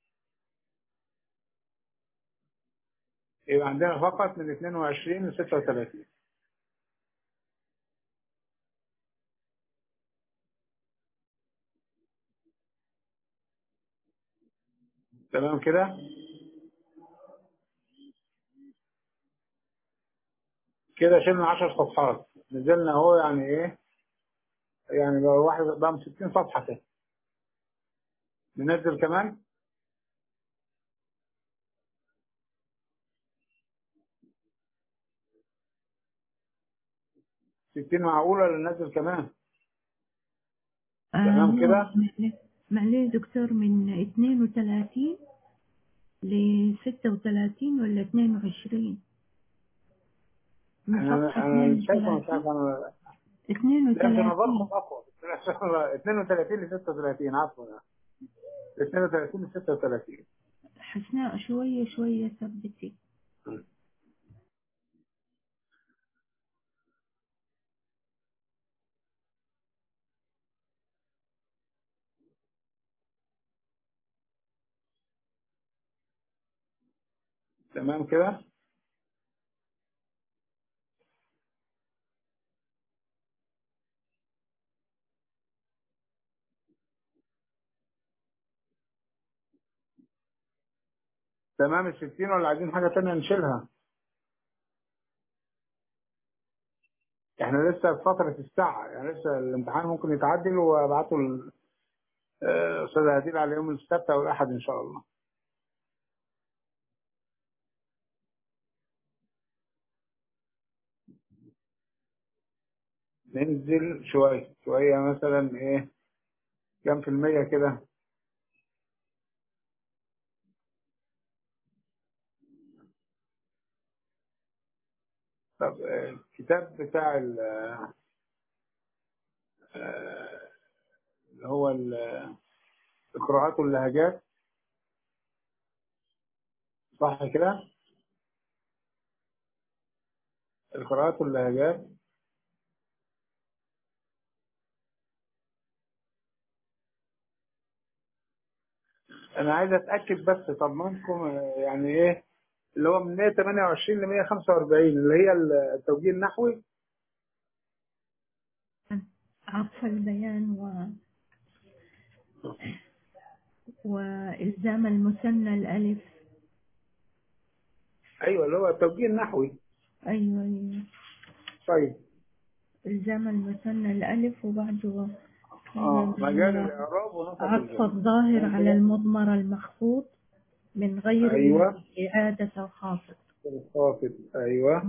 يبقى عندنا فقط من 22 ل 36 تمام كده كده شلنا 10 صفحات نزلنا اهو يعني ايه يعني بقى واحد بقى من 60 صفحة كده ننزل كمان ستين معقولة ولا ننزل كمان تمام كده معلش دكتور من 32 ل 36 ولا 22 من انا صفحة انا شايف انا 32 شايف انا لا 32 نظركم اقوى 32 ل 36 عفوا 32 ل 36 حسناء شوية شوية ثبتي تمام كده تمام ال 60 ولا عايزين حاجة تانية نشيلها احنا لسه في فترة الساعة يعني لسه الامتحان ممكن يتعدل وابعته ال- آه، استاذ هديل على يوم السبت او الاحد ان شاء الله ننزل شوية شوية مثلا ايه كام في المية كده طب آه، الكتاب بتاع ال- آه، اللي هو ال- القراءات واللهجات صح كده القراءات واللهجات انا عايز اتاكد بس طمنكم آه، يعني ايه اللي هو من 128 ل 145 اللي هي التوجيه النحوي عطف البيان و وإلزام المثنى الألف ايوه اللي هو التوجيه النحوي أيوة أيوة طيب إلزام المثنى الألف وبعده اه مجال الاعراب ونصب عطف الجمل الظاهر على المضمر المخفوض من غير أيوة. إعادة الخافض الخافض ايوه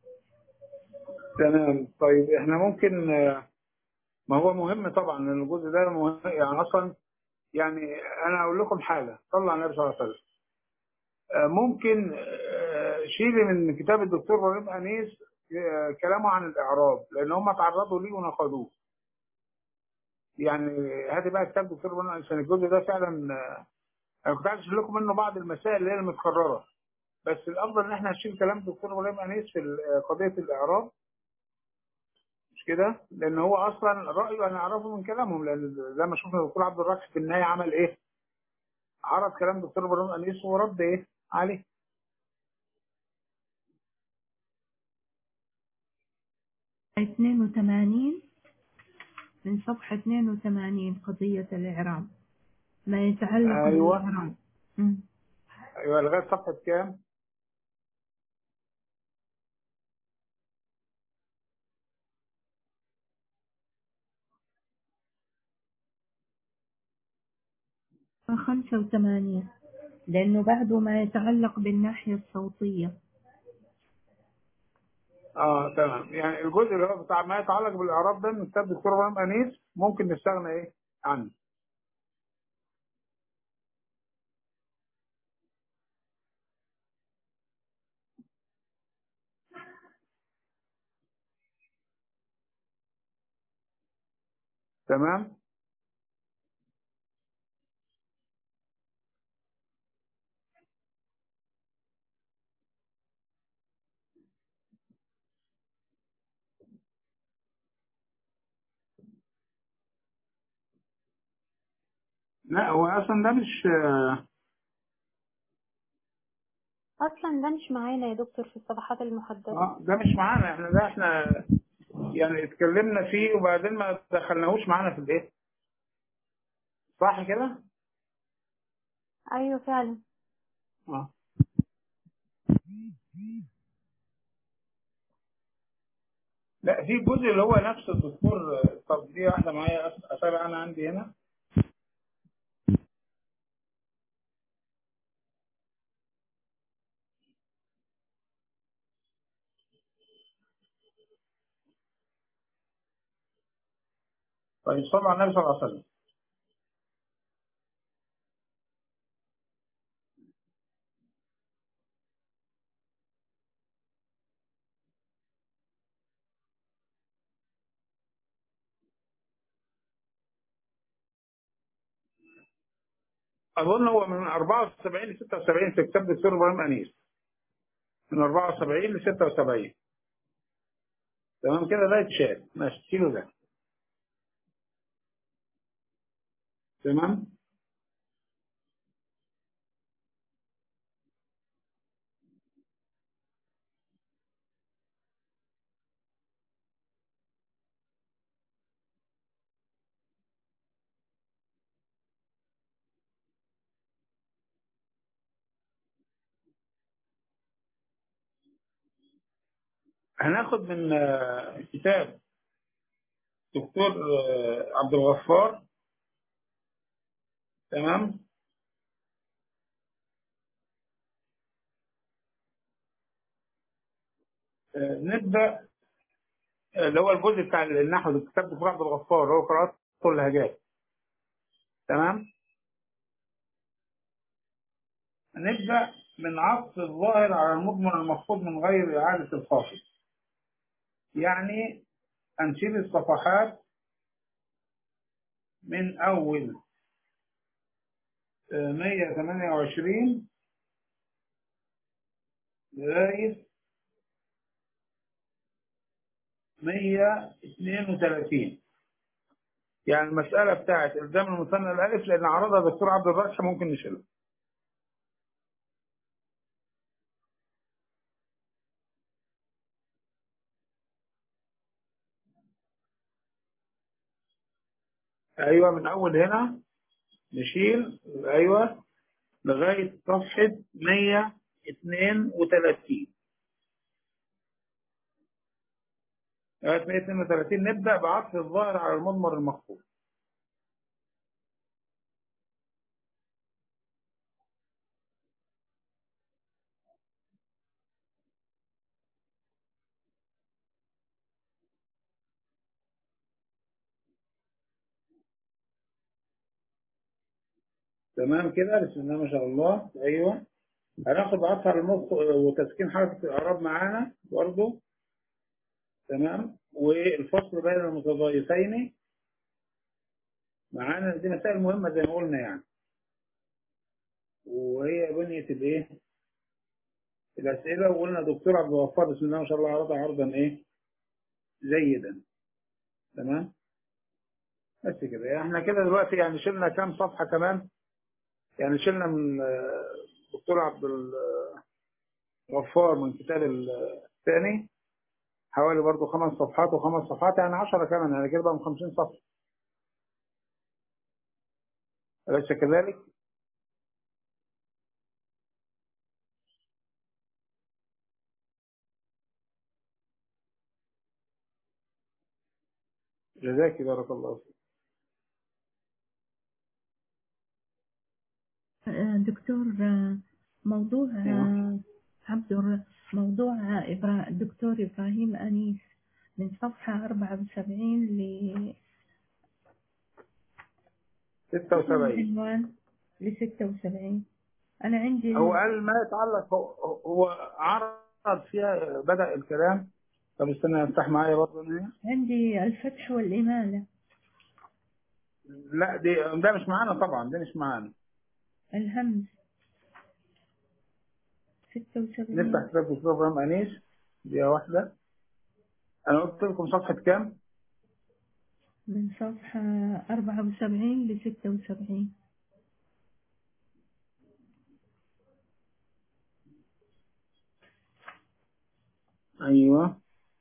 تمام طيب احنا ممكن آه، ما هو مهم طبعا لان الجزء ده مهم يعني اصلا يعني انا اقول لكم حاجه صلى على النبي صلى الله عليه وسلم آه، ممكن آه، شيلي من كتاب الدكتور ابراهيم انيس آه، كلامه عن الاعراب لان هم تعرضوا ليه ونقدوه يعني هاتي بقى كتاب الدكتور ابراهيم انيس عشان الجزء ده فعلا آه، انا كنت عايز اشيل لكم منه بعض المسائل اللي هي المتكرره بس الافضل ان احنا نشيل كلام الدكتور ابراهيم انيس في ال- قضيه الاعراب مش كده؟ لان هو اصلا رايه انا اعرفه من كلامهم لان زي ما شفنا الدكتور عبد الرحيم في النهايه عمل ايه؟ عرض كلام الدكتور ابراهيم انيس ورد ايه؟ عليه. اثنين وثمانين من صفحة 82 قضية الإعراب ما يتعلق أيوة. بالإعراب مم. ايوه لغايه صفحه كام؟ خمسة وثمانين لأنه بعده ما يتعلق بالناحية الصوتية اه تمام يعني الجزء اللي هو بتاع ما يتعلق بالاعراب ده من كتاب الدكتور ابراهيم انيس ممكن نستغنى ايه؟ عنه. تمام لا هو اصلا ده مش اصلا ده مش معانا يا دكتور في الصفحات المحددة اه ده مش معانا احنا ده احنا يعني اتكلمنا فيه وبعدين ما دخلناهوش معانا في الايه صح كده ايوه فعلا اه لا في جزء اللي هو نفس الدكتور طب دي واحده معايا أس- اتابع انا عندي هنا طيب صلى على النبي صلى الله عليه وسلم اظن هو من 74 ل 76 في كتاب الدكتور ابراهيم انيس من 74 ل 76 تمام كده ده يتشال ماشي شيله ده تمام هناخد من آه، كتاب دكتور آه، عبد الغفار تمام آه، نبدا آه، اللي هو الجزء بتاع النحو ده كتاب دكتور عبد الغفار اللي هو قراءات اللهجات تمام نبدا من عطف الظاهر على المضمر المخفوض من غير اعاده الخافض يعني هنشيل الصفحات من اول آه، 128 لغايه 132 يعني المسألة بتاعت إلزام المثنى الألف لأن عرضها دكتور عبد الراشد ممكن نشيلها أيوة من أول هنا نشيل أيوة لغاية صفحة 132 لغاية 132 نبدأ بعطف الظاهر على المضمر المخفوض تمام كده بسم الله ما شاء الله أيوة هناخد عطف على المخ وتسكين حركة الإعراب معانا برضه تمام والفصل بين المتضايفين معانا دي مسائل مهمة زي ما قلنا يعني وهي بنية الايه الأسئلة وقلنا دكتور عبد الغفار بسم الله ما شاء الله عرضها عرضا ايه جيدا تمام بس كده يعني احنا كده دلوقتي يعني شلنا كام صفحة كمان يعني شلنا من آه، دكتور عبد الغفار من كتاب الثاني حوالي برضو خمس صفحات وخمس صفحات يعني عشرة كمان يعني كده بقى من خمسين صفحة أليس كذلك؟ جزاك بارك الله فيك آه، دكتور آه، موضوع آه، عبد الر- موضوع آه، إبرا- دكتور إبراهيم أنيس من صفحة 74 ل 76 العنوان ل 76 أنا عندي هو قال ما يتعلق هو, هو عرض فيها بدأ الكلام طب استنى افتح معايا برضه هنا عندي الفتح والإمالة لا دي ده مش معانا طبعا ده مش معانا الهمز ستة وسبعين نفتح كتاب دكتور ابراهيم انيس دقيقه واحده انا قلت لكم صفحه كام؟ من صفحة أربعة وسبعين لستة وسبعين ايوه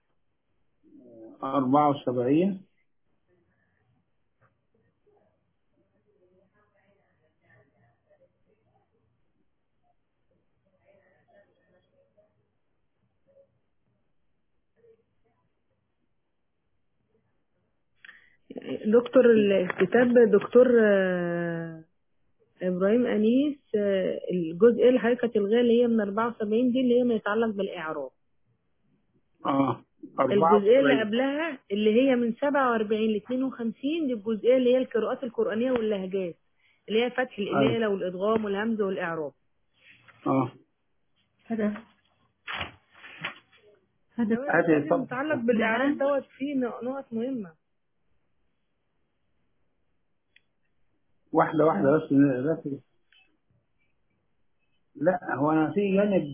74 دكتور الكتاب دكتور آه، ابراهيم انيس آه، الجزء اللي حضرتك هتلغاه اللي هي من 74 دي اللي هي ما يتعلق بالاعراب اه الجزئيه اللي 74 قبلها اللي هي من 47 ل 52 دي الجزئيه اللي هي القراءات القرانيه واللهجات اللي هي فتح الاماله والادغام والهمز والاعراب اه هذا هذا هذه اللي طب- متعلق بالاعراب دوت فيه نقط مهمه واحده واحده بس بس لا هو انا في جانب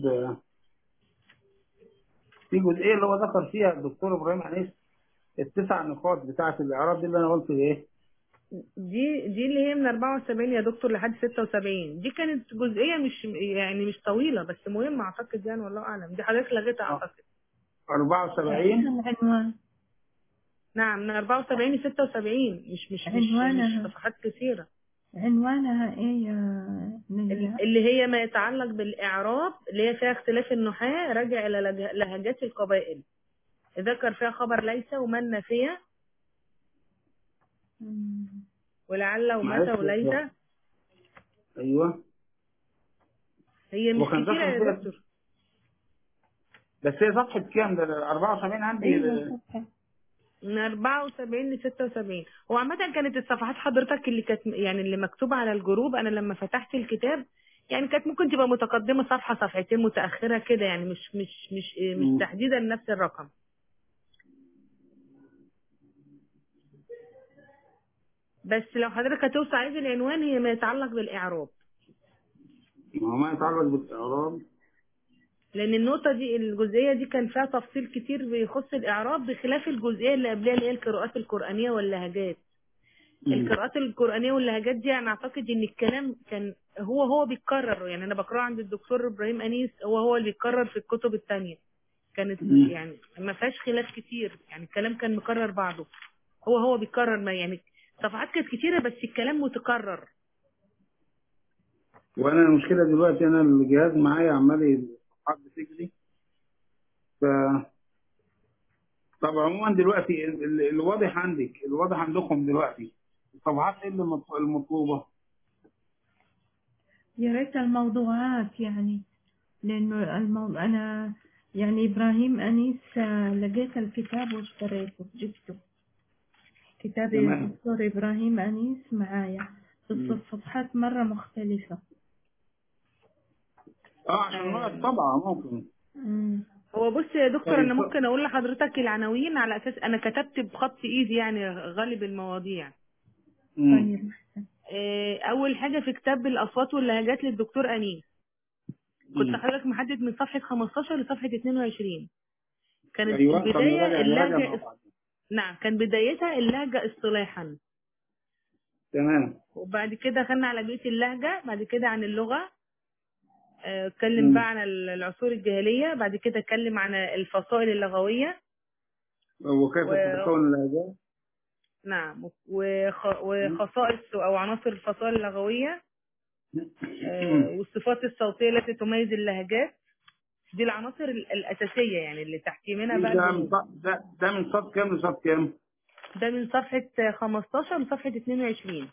في جزئيه اللي هو ذكر فيها الدكتور ابراهيم انيس التسع نقاط بتاعه الاعراب دي اللي انا قلت ايه دي دي اللي هي من 74 يا دكتور لحد 76 دي كانت جزئيه مش يعني مش طويله بس مهمه اعتقد يعني والله اعلم دي حضرتك لغيتها آه. اعتقد 74 العنوان نعم من 74 ل 76 مش مش مش, عنوانها. مش صفحات كثيره عنوانها ايه يا نجلاء؟ اللي هي ما يتعلق بالاعراب اللي هي فيها اختلاف النحاة راجع الى لج- لهجات القبائل ذكر فيها خبر ليس ومن نافيه مم. ولعل ومتى معلش وليس بس. ايوه هي مش وكان كتيره ذكر يا فيها- دكتور بس هي صفحه كام ده 74 عندي ايوه صفحة من 74 ل 76 هو عامة كانت الصفحات حضرتك اللي كانت يعني اللي مكتوبة على الجروب أنا لما فتحت الكتاب يعني كانت ممكن تبقى متقدمة صفحة صفحتين متأخرة كده يعني مش مش مش مم. مش تحديدا نفس الرقم بس لو حضرتك هتوصل عايز العنوان هي ما يتعلق بالإعراب ما هو ما يتعلق بالاعراب لأن النقطة دي الجزئية دي كان فيها تفصيل كتير بيخص الإعراب بخلاف الجزئية اللي قبلها اللي هي القراءات القرآنية واللهجات مم. القراءات القرآنية واللهجات دي أنا أعتقد إن الكلام كان هو هو بيتكرر يعني أنا بقرأه عند الدكتور إبراهيم أنيس هو هو اللي بيتكرر في الكتب التانية كانت مم. يعني ما فيهاش خلاف كتير يعني الكلام كان مكرر بعضه هو هو بيتكرر ما يعني صفحات كانت كتيرة بس الكلام متكرر وانا المشكله دلوقتي انا الجهاز معايا عمال الصفحات بتجري ف طب عموما دلوقتي ال- ال- الواضح عندك الواضح عندكم دلوقتي الصفحات ايه اللي مط- المطلوبه يا ريت الموضوعات يعني لأنه الموضوع أنا يعني إبراهيم أنيس آه، لقيت الكتاب واشتريته جبته كتاب تمام. الدكتور إبراهيم أنيس معايا بس مم. الصفحات مرة مختلفة اه عشان نوع الطبعه ممكن مم. هو بص يا دكتور طيب، أنا ف- ممكن أقول لحضرتك العناوين على أساس أنا كتبت بخط إيدي يعني غالب المواضيع مم. طيب أحسن. آه، أول حاجة في كتاب الأصوات واللهجات للدكتور أنيس كنت مم. حضرتك محدد من صفحة 15 لصفحة 22 كانت ايوه طب البداية نراجع نراجع اللهجة مع بعض. نعم كان بدايتها اللهجة اصطلاحا تمام وبعد كده خدنا على بيئة اللهجة بعد كده عن اللغة آه، اتكلم مم. بقى عن العصور الجاهلية بعد كده اتكلم عن الفصائل اللغوية وكيف و- تتكون اللهجات نعم وخ- وخصائص أو عناصر الفصائل اللغوية آه، والصفات الصوتية التي تميز اللهجات دي العناصر ال- الأساسية يعني اللي تحت منها بقى ده من البنود. صف- ده ده من صف كام لصف كام؟ ده من صفحة 15 لصفحة 22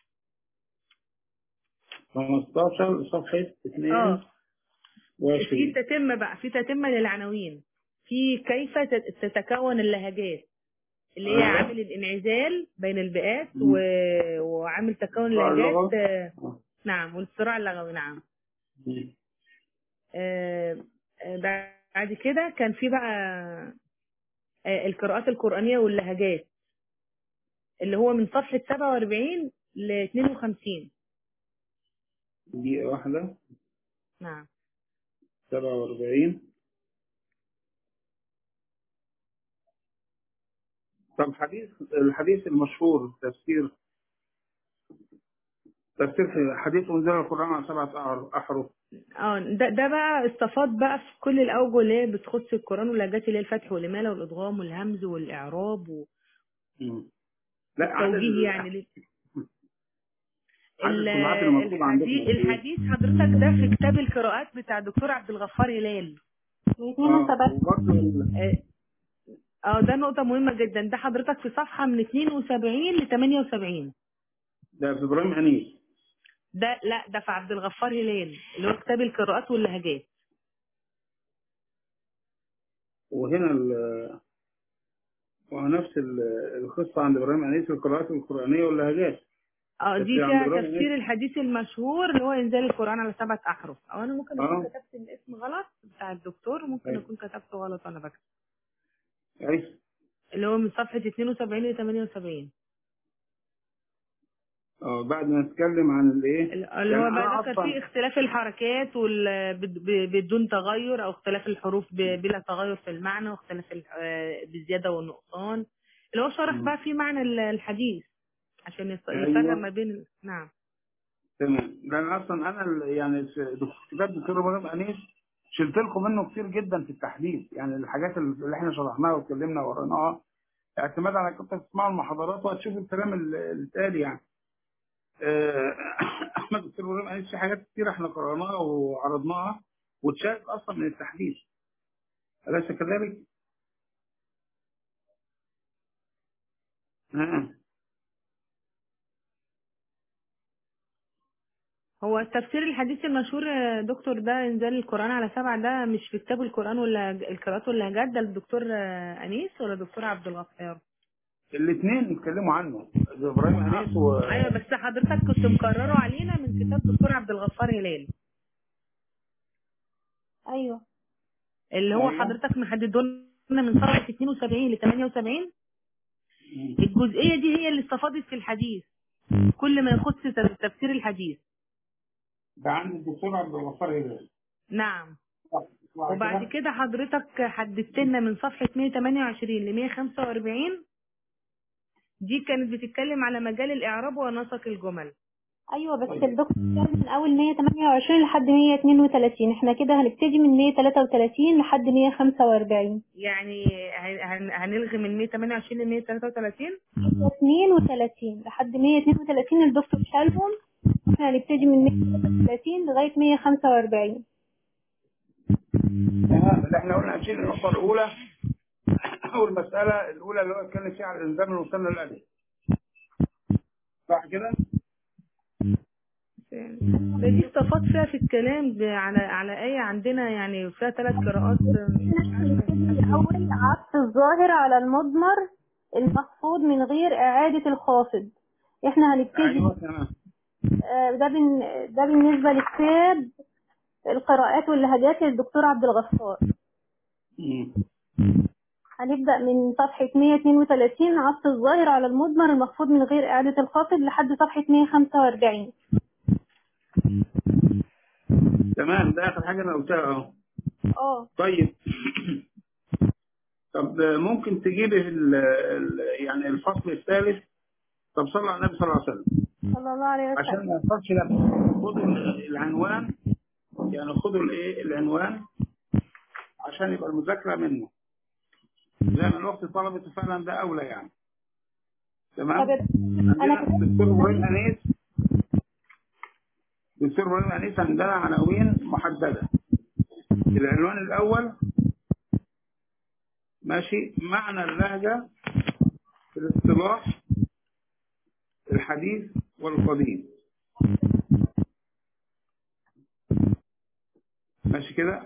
15 صفحة اه في 22 تتمة بقى في تتمة للعناوين في كيف تت- تتكون اللهجات اللي هي آه. عامل الانعزال بين البيئات مم. و... وعامل تكون صراع اللهجات اللغة. آه، آه. نعم والصراع اللغوي نعم مم. آه، آه، بعد كده كان في بقى آه، القراءات القرآنية واللهجات اللي هو من صفحة 47 ل 52 دقيقة واحدة نعم 47 طب حديث الحديث المشهور تفسير تفسير حديث أنزل القرآن على سبعة أعر- أحرف اه ده ده بقى استفاض بقى في كل الاوجه اللي هي بتخص القران واللهجات اللي هي الفتح والاماله والادغام والهمز والاعراب مم. لا عدد والتوجيه ال- يعني ليه. عدد ال- الصناعات المطلوب عندكم الحديث قد إيه؟ الحديث حضرتك ده في كتاب القراءات بتاع الدكتور عبد الغفار هلال من 72 آه، وبرضه ال- اه آه، ده نقطة مهمة جدا ده حضرتك في صفحة من 72 ل 78 ده في إبراهيم أنيس ده لا ده في عبد الغفار هلال اللي هو كتاب القراءات واللهجات وهنا ال- ونفس ال- القصة عند إبراهيم أنيس القراءات القرآنية واللهجات اه بس دي عند فيها إبراهيم تفسير أنيس الحديث المشهور اللي هو انزال القرآن على سبعة أحرف أو أنا ممكن أكون آه. كتبت الاسم غلط بتاع الدكتور وممكن أيوة. أكون كتبته غلط وأنا بكتب أيوة اللي هو من صفحة 72 ل 78 اه بعد ما نتكلم عن الايه اللي هو يعني أنا بقى ذكر أصلاً- فيه اختلاف الحركات وال... بد- ب- بدون تغير او اختلاف الحروف ب... بلا تغير في المعنى واختلاف ال... آه، بالزياده والنقصان اللي هو شرح مم. بقى فيه معنى ال- الحديث عشان يف- أيوة. يفرق ما بين ال- نعم تمام لان اصلا انا ال- يعني في دك- كتاب دكتور ابراهيم انيس شلت لكم منه كتير جدا في التحديث يعني الحاجات اللي احنا شرحناها واتكلمنا وقريناها اعتماد على كنت تسمعوا المحاضرات وهتشوفوا الكلام ال- اللي اتقال يعني آه، احمد دكتور ابراهيم انيس في حاجات كتير احنا قرأناها وعرضناها واتشالت اصلا من التحديث اليس كذلك؟ آه. هو التفسير الحديث المشهور يا دكتور ده انزال القرآن على سبع ده مش في كتاب القرآن ولا القراءات واللهجات ده الدكتور آه، أنيس ولا الدكتور عبد الغفار الاثنين اتكلموا عنه ابراهيم انيس و ايوه بس حضرتك كنت مكرره علينا من كتاب دكتور عبد الغفار هلال ايوه اللي هو أيوة. حضرتك محدده لنا من صفحه 72 ل 78 الجزئيه دي هي اللي استفاضت في الحديث كل ما يخص تف- تفسير الحديث ده عند الدكتور عبد الغفار هلال نعم صح. وبعد كده حضرتك حددت لنا من صفحه 128 ل 145 دي كانت بتتكلم على مجال الاعراب ونسق الجمل ايوه بس طيب. الدكتور قال من اول 128 لحد 132 احنا كده هنبتدي من 133 لحد 145 يعني هن- هن- هنلغي من 128 ل 133 132 لحد 132 الدكتور شالهم احنا هنبتدي من 133 لغايه 145 تمام اللي احنا قلنا هنشيل النقطة الأولى أو المسألة الأولى اللي هو اتكلم فيها على الإنزال من وصلنا للأدب صح كده؟ فدي استفاد فيها في الكلام ب- على على آية عندنا يعني فيها ثلاث قراءات الاول عطف الظاهر على المضمر المخفوض من غير اعاده الخافض احنا هنبتدي أيوه تمام آه، ده بن... ده بالنسبه لكتاب القراءات واللهجات للدكتور عبد الغفار مم. هنبدأ من صفحة 132 عطف الظاهر على المضمر المخفوض من غير إعادة الخافض لحد صفحة 145 تمام ده آخر حاجة أنا قلتها أهو اه طيب طب ممكن تجيبي ال ال يعني الفصل الثالث طب صلى على النبي صلى الله عليه وسلم صلى الله عليه عشان وسلم ما يحصلش لبس خدوا ال- العنوان يعني خدوا الايه العنوان عشان يبقى المذاكره منه زي ما الوقت طلبته فعلا ده اولى يعني تمام طب أنا عندنا كنت- دكتور ابراهيم انيس دكتور ابراهيم انيس عندنا عناوين محدده العنوان الاول ماشي معنى اللهجه في الاصطلاح الحديث والقديم ماشي كده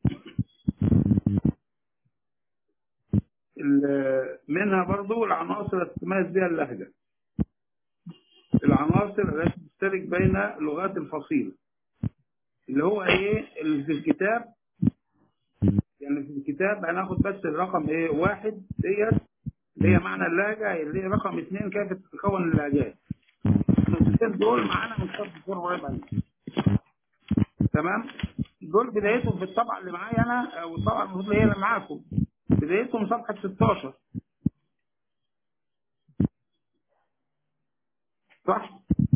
ال- منها برضو العناصر التي تميز بها اللهجة العناصر التي تشترك بين لغات الفصيل اللي هو ايه اللي في الكتاب يعني في الكتاب هناخد بس الرقم ايه واحد ديت اللي هي معنى اللهجة اللي هي رقم اثنين كيف تتكون اللهجات النقطتين دول معانا من كتاب الدكتور ابراهيم علي تمام دول بدايتهم في الطبعة اللي معايا انا او الطبعة المفروض اللي هي اللي معاكم بدايتهم صفحة 16 صح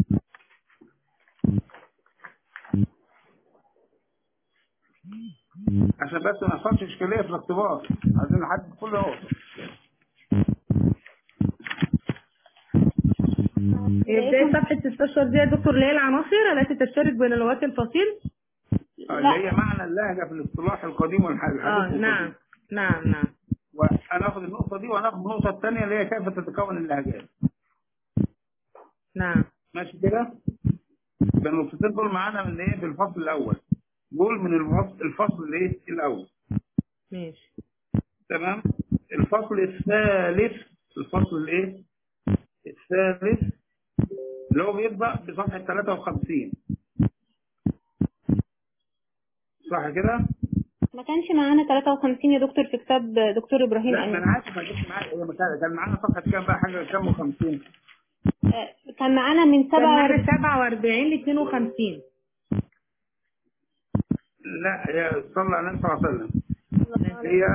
عشان بس ما يحصلش اشكاليه في الاختبار عايزين نحدد كل نقطه هي بداية صفحة 16 دي يا دكتور اللي هي العناصر التي تشترك بين اللغات الفصيل اللي هي معنى اللهجه في الاصطلاح القديم والحديث اه نعم نعم نعم وهناخد النقطه دي وهناخد النقطه الثانيه اللي هي كيف تتكون اللهجات نعم ماشي كده يبقى النقطتين دول معانا من ايه في الفصل الاول دول من الفصل الفصل الايه الاول ماشي تمام الفصل الثالث الفصل الايه الثالث اللي هو بيبدا بصفحه 53 صح كده ما كانش معانا 53 يا دكتور في كتاب دكتور ابراهيم لا ما امين انا عارف ما جبت معايا هي مكان- كان معانا صفحه كام بقى حاجه كام و50 آه، كان معانا من كان معانا 47 47 ل 52 لا هي صلى على النبي صلى الله عليه وسلم هي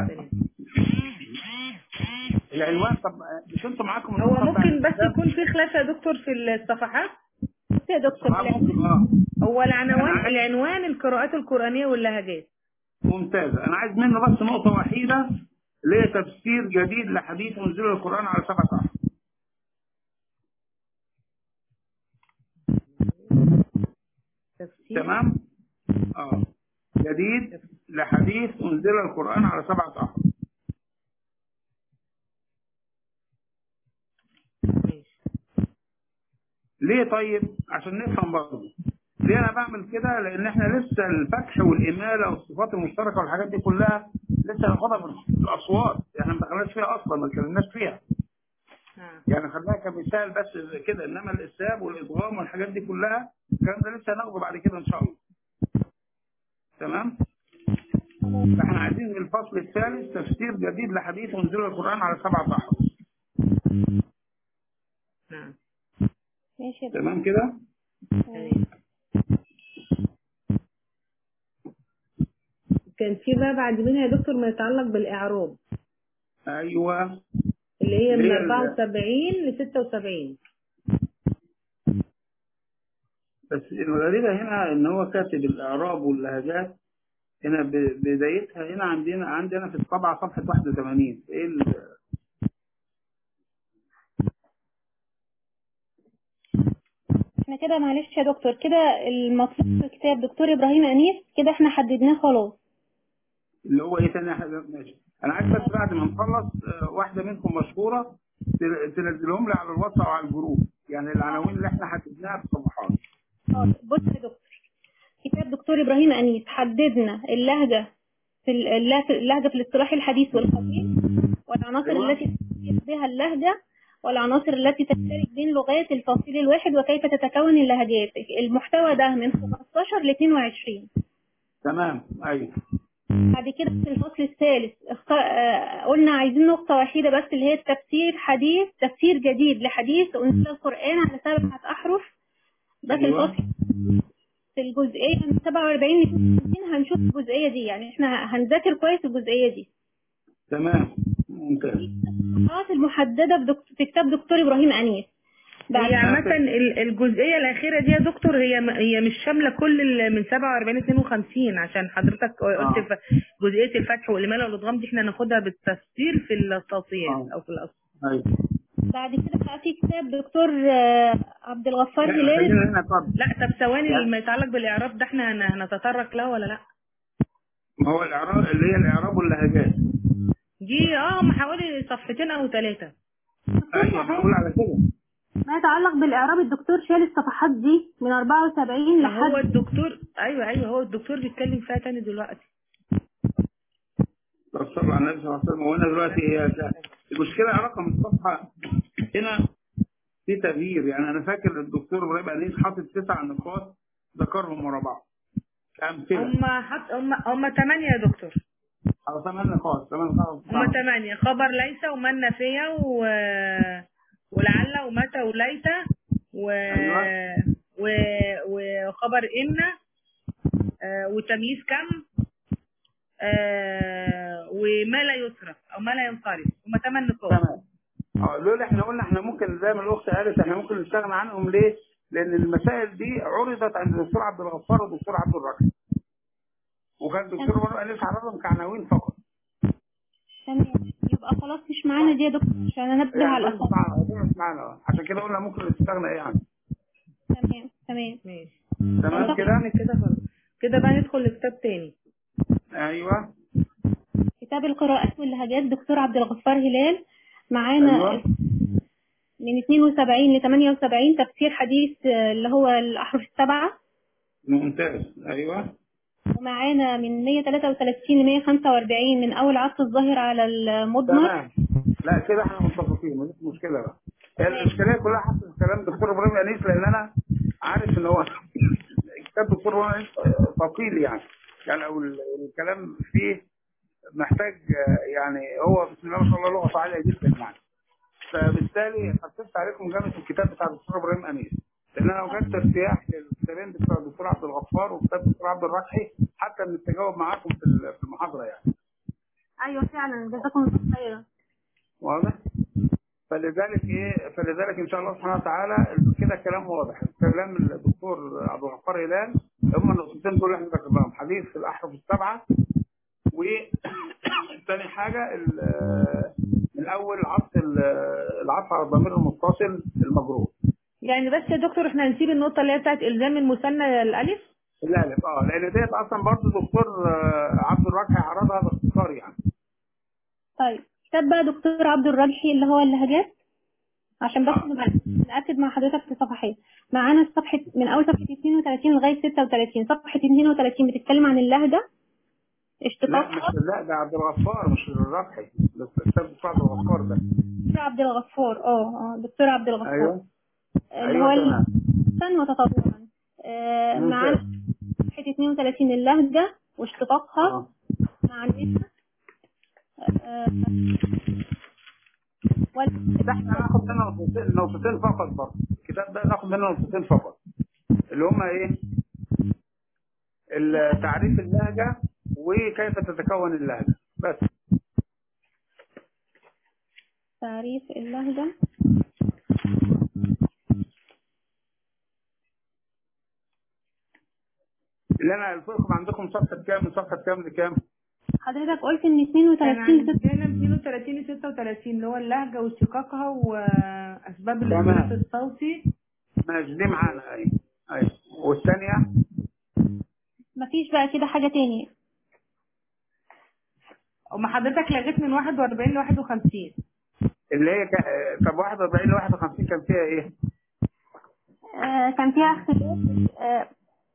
العنوان طب مش انتوا معاكم هو النسخة ممكن بتاعت بس الكتاب؟ يكون في خلاف يا دكتور في الصفحات يا دكتور آه، ممكن اه هو العنوان أنا عايز- العنوان القراءات القرآنية واللهجات ممتازة أنا عايز منه بس نقطة وحيدة اللي هي تفسير جديد لحديث منزل القرآن على سبع أحرف تفسير تمام؟ اه جديد لحديث منزل القرآن على سبعة أحرف ماشي ليه طيب؟ عشان نفهم برضه ليه أنا بعمل كده؟ لأن إحنا لسه الفتح والإمالة والصفات المشتركة والحاجات دي كلها لسه هناخدها في الأصوات إحنا ما دخلناش فيها أصلا ما اتكلمناش فيها نعم يعني خدناها كمثال بس كده انما الاسهاب والادغام والحاجات دي كلها الكلام ده لسه هناخده بعد كده ان شاء الله تمام فاحنا عايزين الفصل الثالث تفسير جديد لحديث منزل القران على سبعة احرف نعم ماشي يا دكتور تمام كده تمام كان في بقى بعد منها يا دكتور ما يتعلق بالإعراب ايوه اللي هي من اللي هي ال- 74 ل 76 بس الغريبة هنا ان هو كاتب الاعراب واللهجات هنا ب- بدايتها هنا عندنا عندنا في الطبعة صفحة 81 ايه ال- احنا كده معلش يا دكتور كده المطلوب في كتاب دكتور ابراهيم انيس كده احنا حددناه خلاص اللي هو ايه تاني حاجة ماشي انا عايز بس بعد ما نخلص آه، واحده منكم مشهوره تل- تنزلهم لي على الواتس او على الجروب يعني العناوين اللي احنا حددناها في الصفحات حاضر. بص يا دكتور كتاب دكتور ابراهيم انيس حددنا اللهجه في ال- الله- اللهجه في الاصطلاح الحديث والقديم والعناصر أيوة. التي تشترك بها اللهجه والعناصر التي تشترك بين لغات الفصيل الواحد وكيف تتكون اللهجات المحتوى ده من 15 ل 22 تمام ايوه بعد كده في الفصل الثالث اخت... آه، قلنا عايزين نقطة وحيدة بس اللي هي التفسير حديث تفسير جديد لحديث أنزل القرآن على سبعة أحرف ده في أيوة. الفصل في الجزئية من 47 ل 52 هنشوف الجزئية دي يعني احنا هنذاكر كويس الجزئية دي تمام ممتاز الصفحات المحددة في, دكتور... في كتاب دكتور إبراهيم أنيس بعد هي عامة ال- الجزئية الأخيرة دي يا دكتور هي م- هي مش شاملة كل ال- من 47 ل 52 عشان حضرتك قلت آه. ف- جزئية الفتح والإمالة والإدغام دي احنا ناخدها بالتفسير في الصوتيات آه. أو في الأصل ايوه بعد كده بقى في كتاب دكتور آه، عبد الغفار لا، هلال خلينا هنا طب لا طب ثواني لا. لما يتعلق بالإعراب ده احنا هن- هنتطرق له ولا لا؟ ما هو الاعراب اللي هي الاعراب واللهجات دي اه هم حوالي صفحتين أو ثلاثة ايوه بقول على كده ما يتعلق بالإعراب الدكتور شال الصفحات دي من 74 هو لحد الدكتور أيوه أيوه هو الدكتور بيتكلم فيها تاني دلوقتي طب صلوا على النبي صلى الله عليه وسلم وهنا دلوقتي هي المشكله رقم الصفحه هنا في تغيير يعني انا فاكر الدكتور ابراهيم انيس حاطط تسع نقاط ذكرهم ورا بعض كامثله هم حط هم هم ثمانية يا دكتور او ثمان نقاط ثمان نقاط هما ثمانية خبر ليس ومن نافية و... ولعل ومتى وليت و... أيوة. و... وخبر إن آه، وتمييز كم آه، وما لا يصرف أو ما لا ينصرف هما ثمان نقاط تمام اه دول احنا قلنا احنا ممكن زي ما الاخت قالت احنا ممكن نستغنى عنهم ليه؟ لان المسائل دي عرضت عند الدكتور عبد الغفار والدكتور عبد الرحيم وكان الدكتور برضه قال لسه عرضهم كعناوين فقط تمام يبقى خلاص مش معانا دي يا دكتور عشان انبه على يعني الاخوات معنا مش معنا اه. عشان كده قلنا ممكن نستغنى ايه عنه تمام تمام ماشي تمام كده كده كده خلاص كده بقى ندخل لكتاب تاني ايوه كتاب القراءات واللهجات دكتور عبد الغفار هلال معانا أيوة. من 72 ل 78 تفسير حديث آه، اللي هو الأحرف السبعة ممتاز ايوه ومعانا من 133 ل 145 من أول عطف الظاهر على المضمر تمام لا كده احنا متفقين مفيش مشكله بقى هي الاشكاليه كلها حسب كلام دكتور ابراهيم انيس لان انا عارف ان هو كتاب دكتور ابراهيم انيس ثقيل يعني يعني او ال- الكلام فيه محتاج آه، يعني هو بسم الله ما شاء الله لغه عاليه جدا يعني فبالتالي خففت عليكم جامد الكتاب بتاع الدكتور ابراهيم انيس لان انا وجدت ارتياح للكتابين بتوع الدكتور عبد الغفار وكتاب الدكتور عبد الرحي حتى من التجاوب معاكم في ال- في المحاضره يعني أيوة فعلا جزاكم الله خيرا واضح فلذلك ايه فلذلك ان شاء الله سبحانه وتعالى كده كلام واضح كلام الدكتور عبد الغفار هلال هم النقطتين دول اللي احنا ذكرناهم حديث في الاحرف السبعه وثاني حاجه ال- من اول عطف ال- العطف على الضمير المتصل المجرور يعني بس يا دكتور احنا نسيب النقطة اللي هي بتاعت إلزام المثنى الألف الالف اه لان ديت اصلا برضه دكتور آه، عبد الراجح عرضها باختصار يعني طيب كتاب بقى دكتور عبد الرجحي اللي هو اللهجات عشان بس نبقى نأكد مع حضرتك في صفحات معانا الصفحة من أول صفحة 32 لغاية 36 صفحة 32 بتتكلم عن اللهجة لا مش اشتقاقها لا ده عبد الغفار مش الربحي ده الكتاب بتاع عبد الغفار ده دكتور عبد الغفار اه اه دكتور عبد الغفار ايوه اللي أيوة هو تمام. السن وتطوعا آه، ممتاز. معانا صفحة 32 اللهجة واشتقاقها آه. مع النسبة آه، وال- ده احنا هناخد منه نقطتين نقطتين فقط برضه الكتاب ده ناخد منه نقطتين فقط اللي هما ايه ال- تعريف اللهجة وكيف تتكون اللهجة بس تعريف اللهجة اللي انا قلت عندكم صفحة كام من صفحة كام لكام حضرتك قلت ان كان 32 ست- عندنا 32 ل 36 اللي هو اللهجة واشتقاقها وأسباب تمام. الاختلاف الصوتي ماشي دي معانا ايوه ايوه والثانية مفيش بقى كده حاجة تاني وما حضرتك لغيت من 41 ل 51 اللي هي كا... طب 41 ل 51 كان فيها ايه؟ آه، كان فيها اختلاف آه،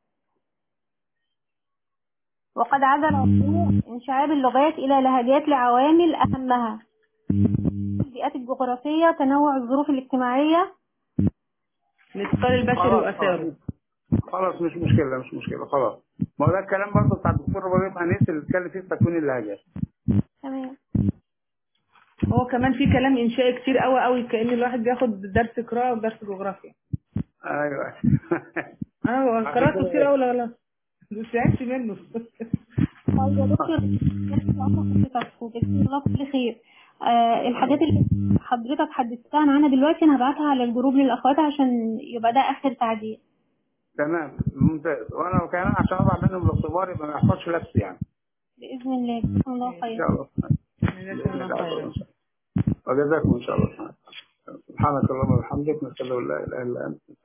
وقد عزل ربنا انشعاب اللغات إلى لهجات لعوامل أهمها البيئات الجغرافية تنوع الظروف الاجتماعية الاتصال البشري خلاص وأثاره خلاص مش مشكلة مش مشكلة خلاص ما هو ده الكلام برضه بتاع الدكتور ابراهيم انيس اللي اتكلم فيه في تكوين اللهجات تمام هو كمان في كلام إنشائي كتير قوي قوي كأن الواحد بياخد درس قراءة ودرس جغرافيا ايوه أنا عشان قرأته كده كتير قوي لا لا مش تعبت منه طيب يا دكتور جزاك الله حضرتك وجزاك الله كل خير آه الحاجات اللي حضرتك حدثتها عنها دلوقتي انا هبعتها على الجروب للاخوات عشان يبقى ده اخر تعديل تمام ممتاز وانا كمان عشان اطلع منهم الاختبار يبقى ما يحصلش لبس يعني باذن الله جزاكم الله ان خير شاء الله جزاك الله خيرا وجزاكم ان شاء الله سبحانك اللهم وبحمدك نسال الله لا اله الا انت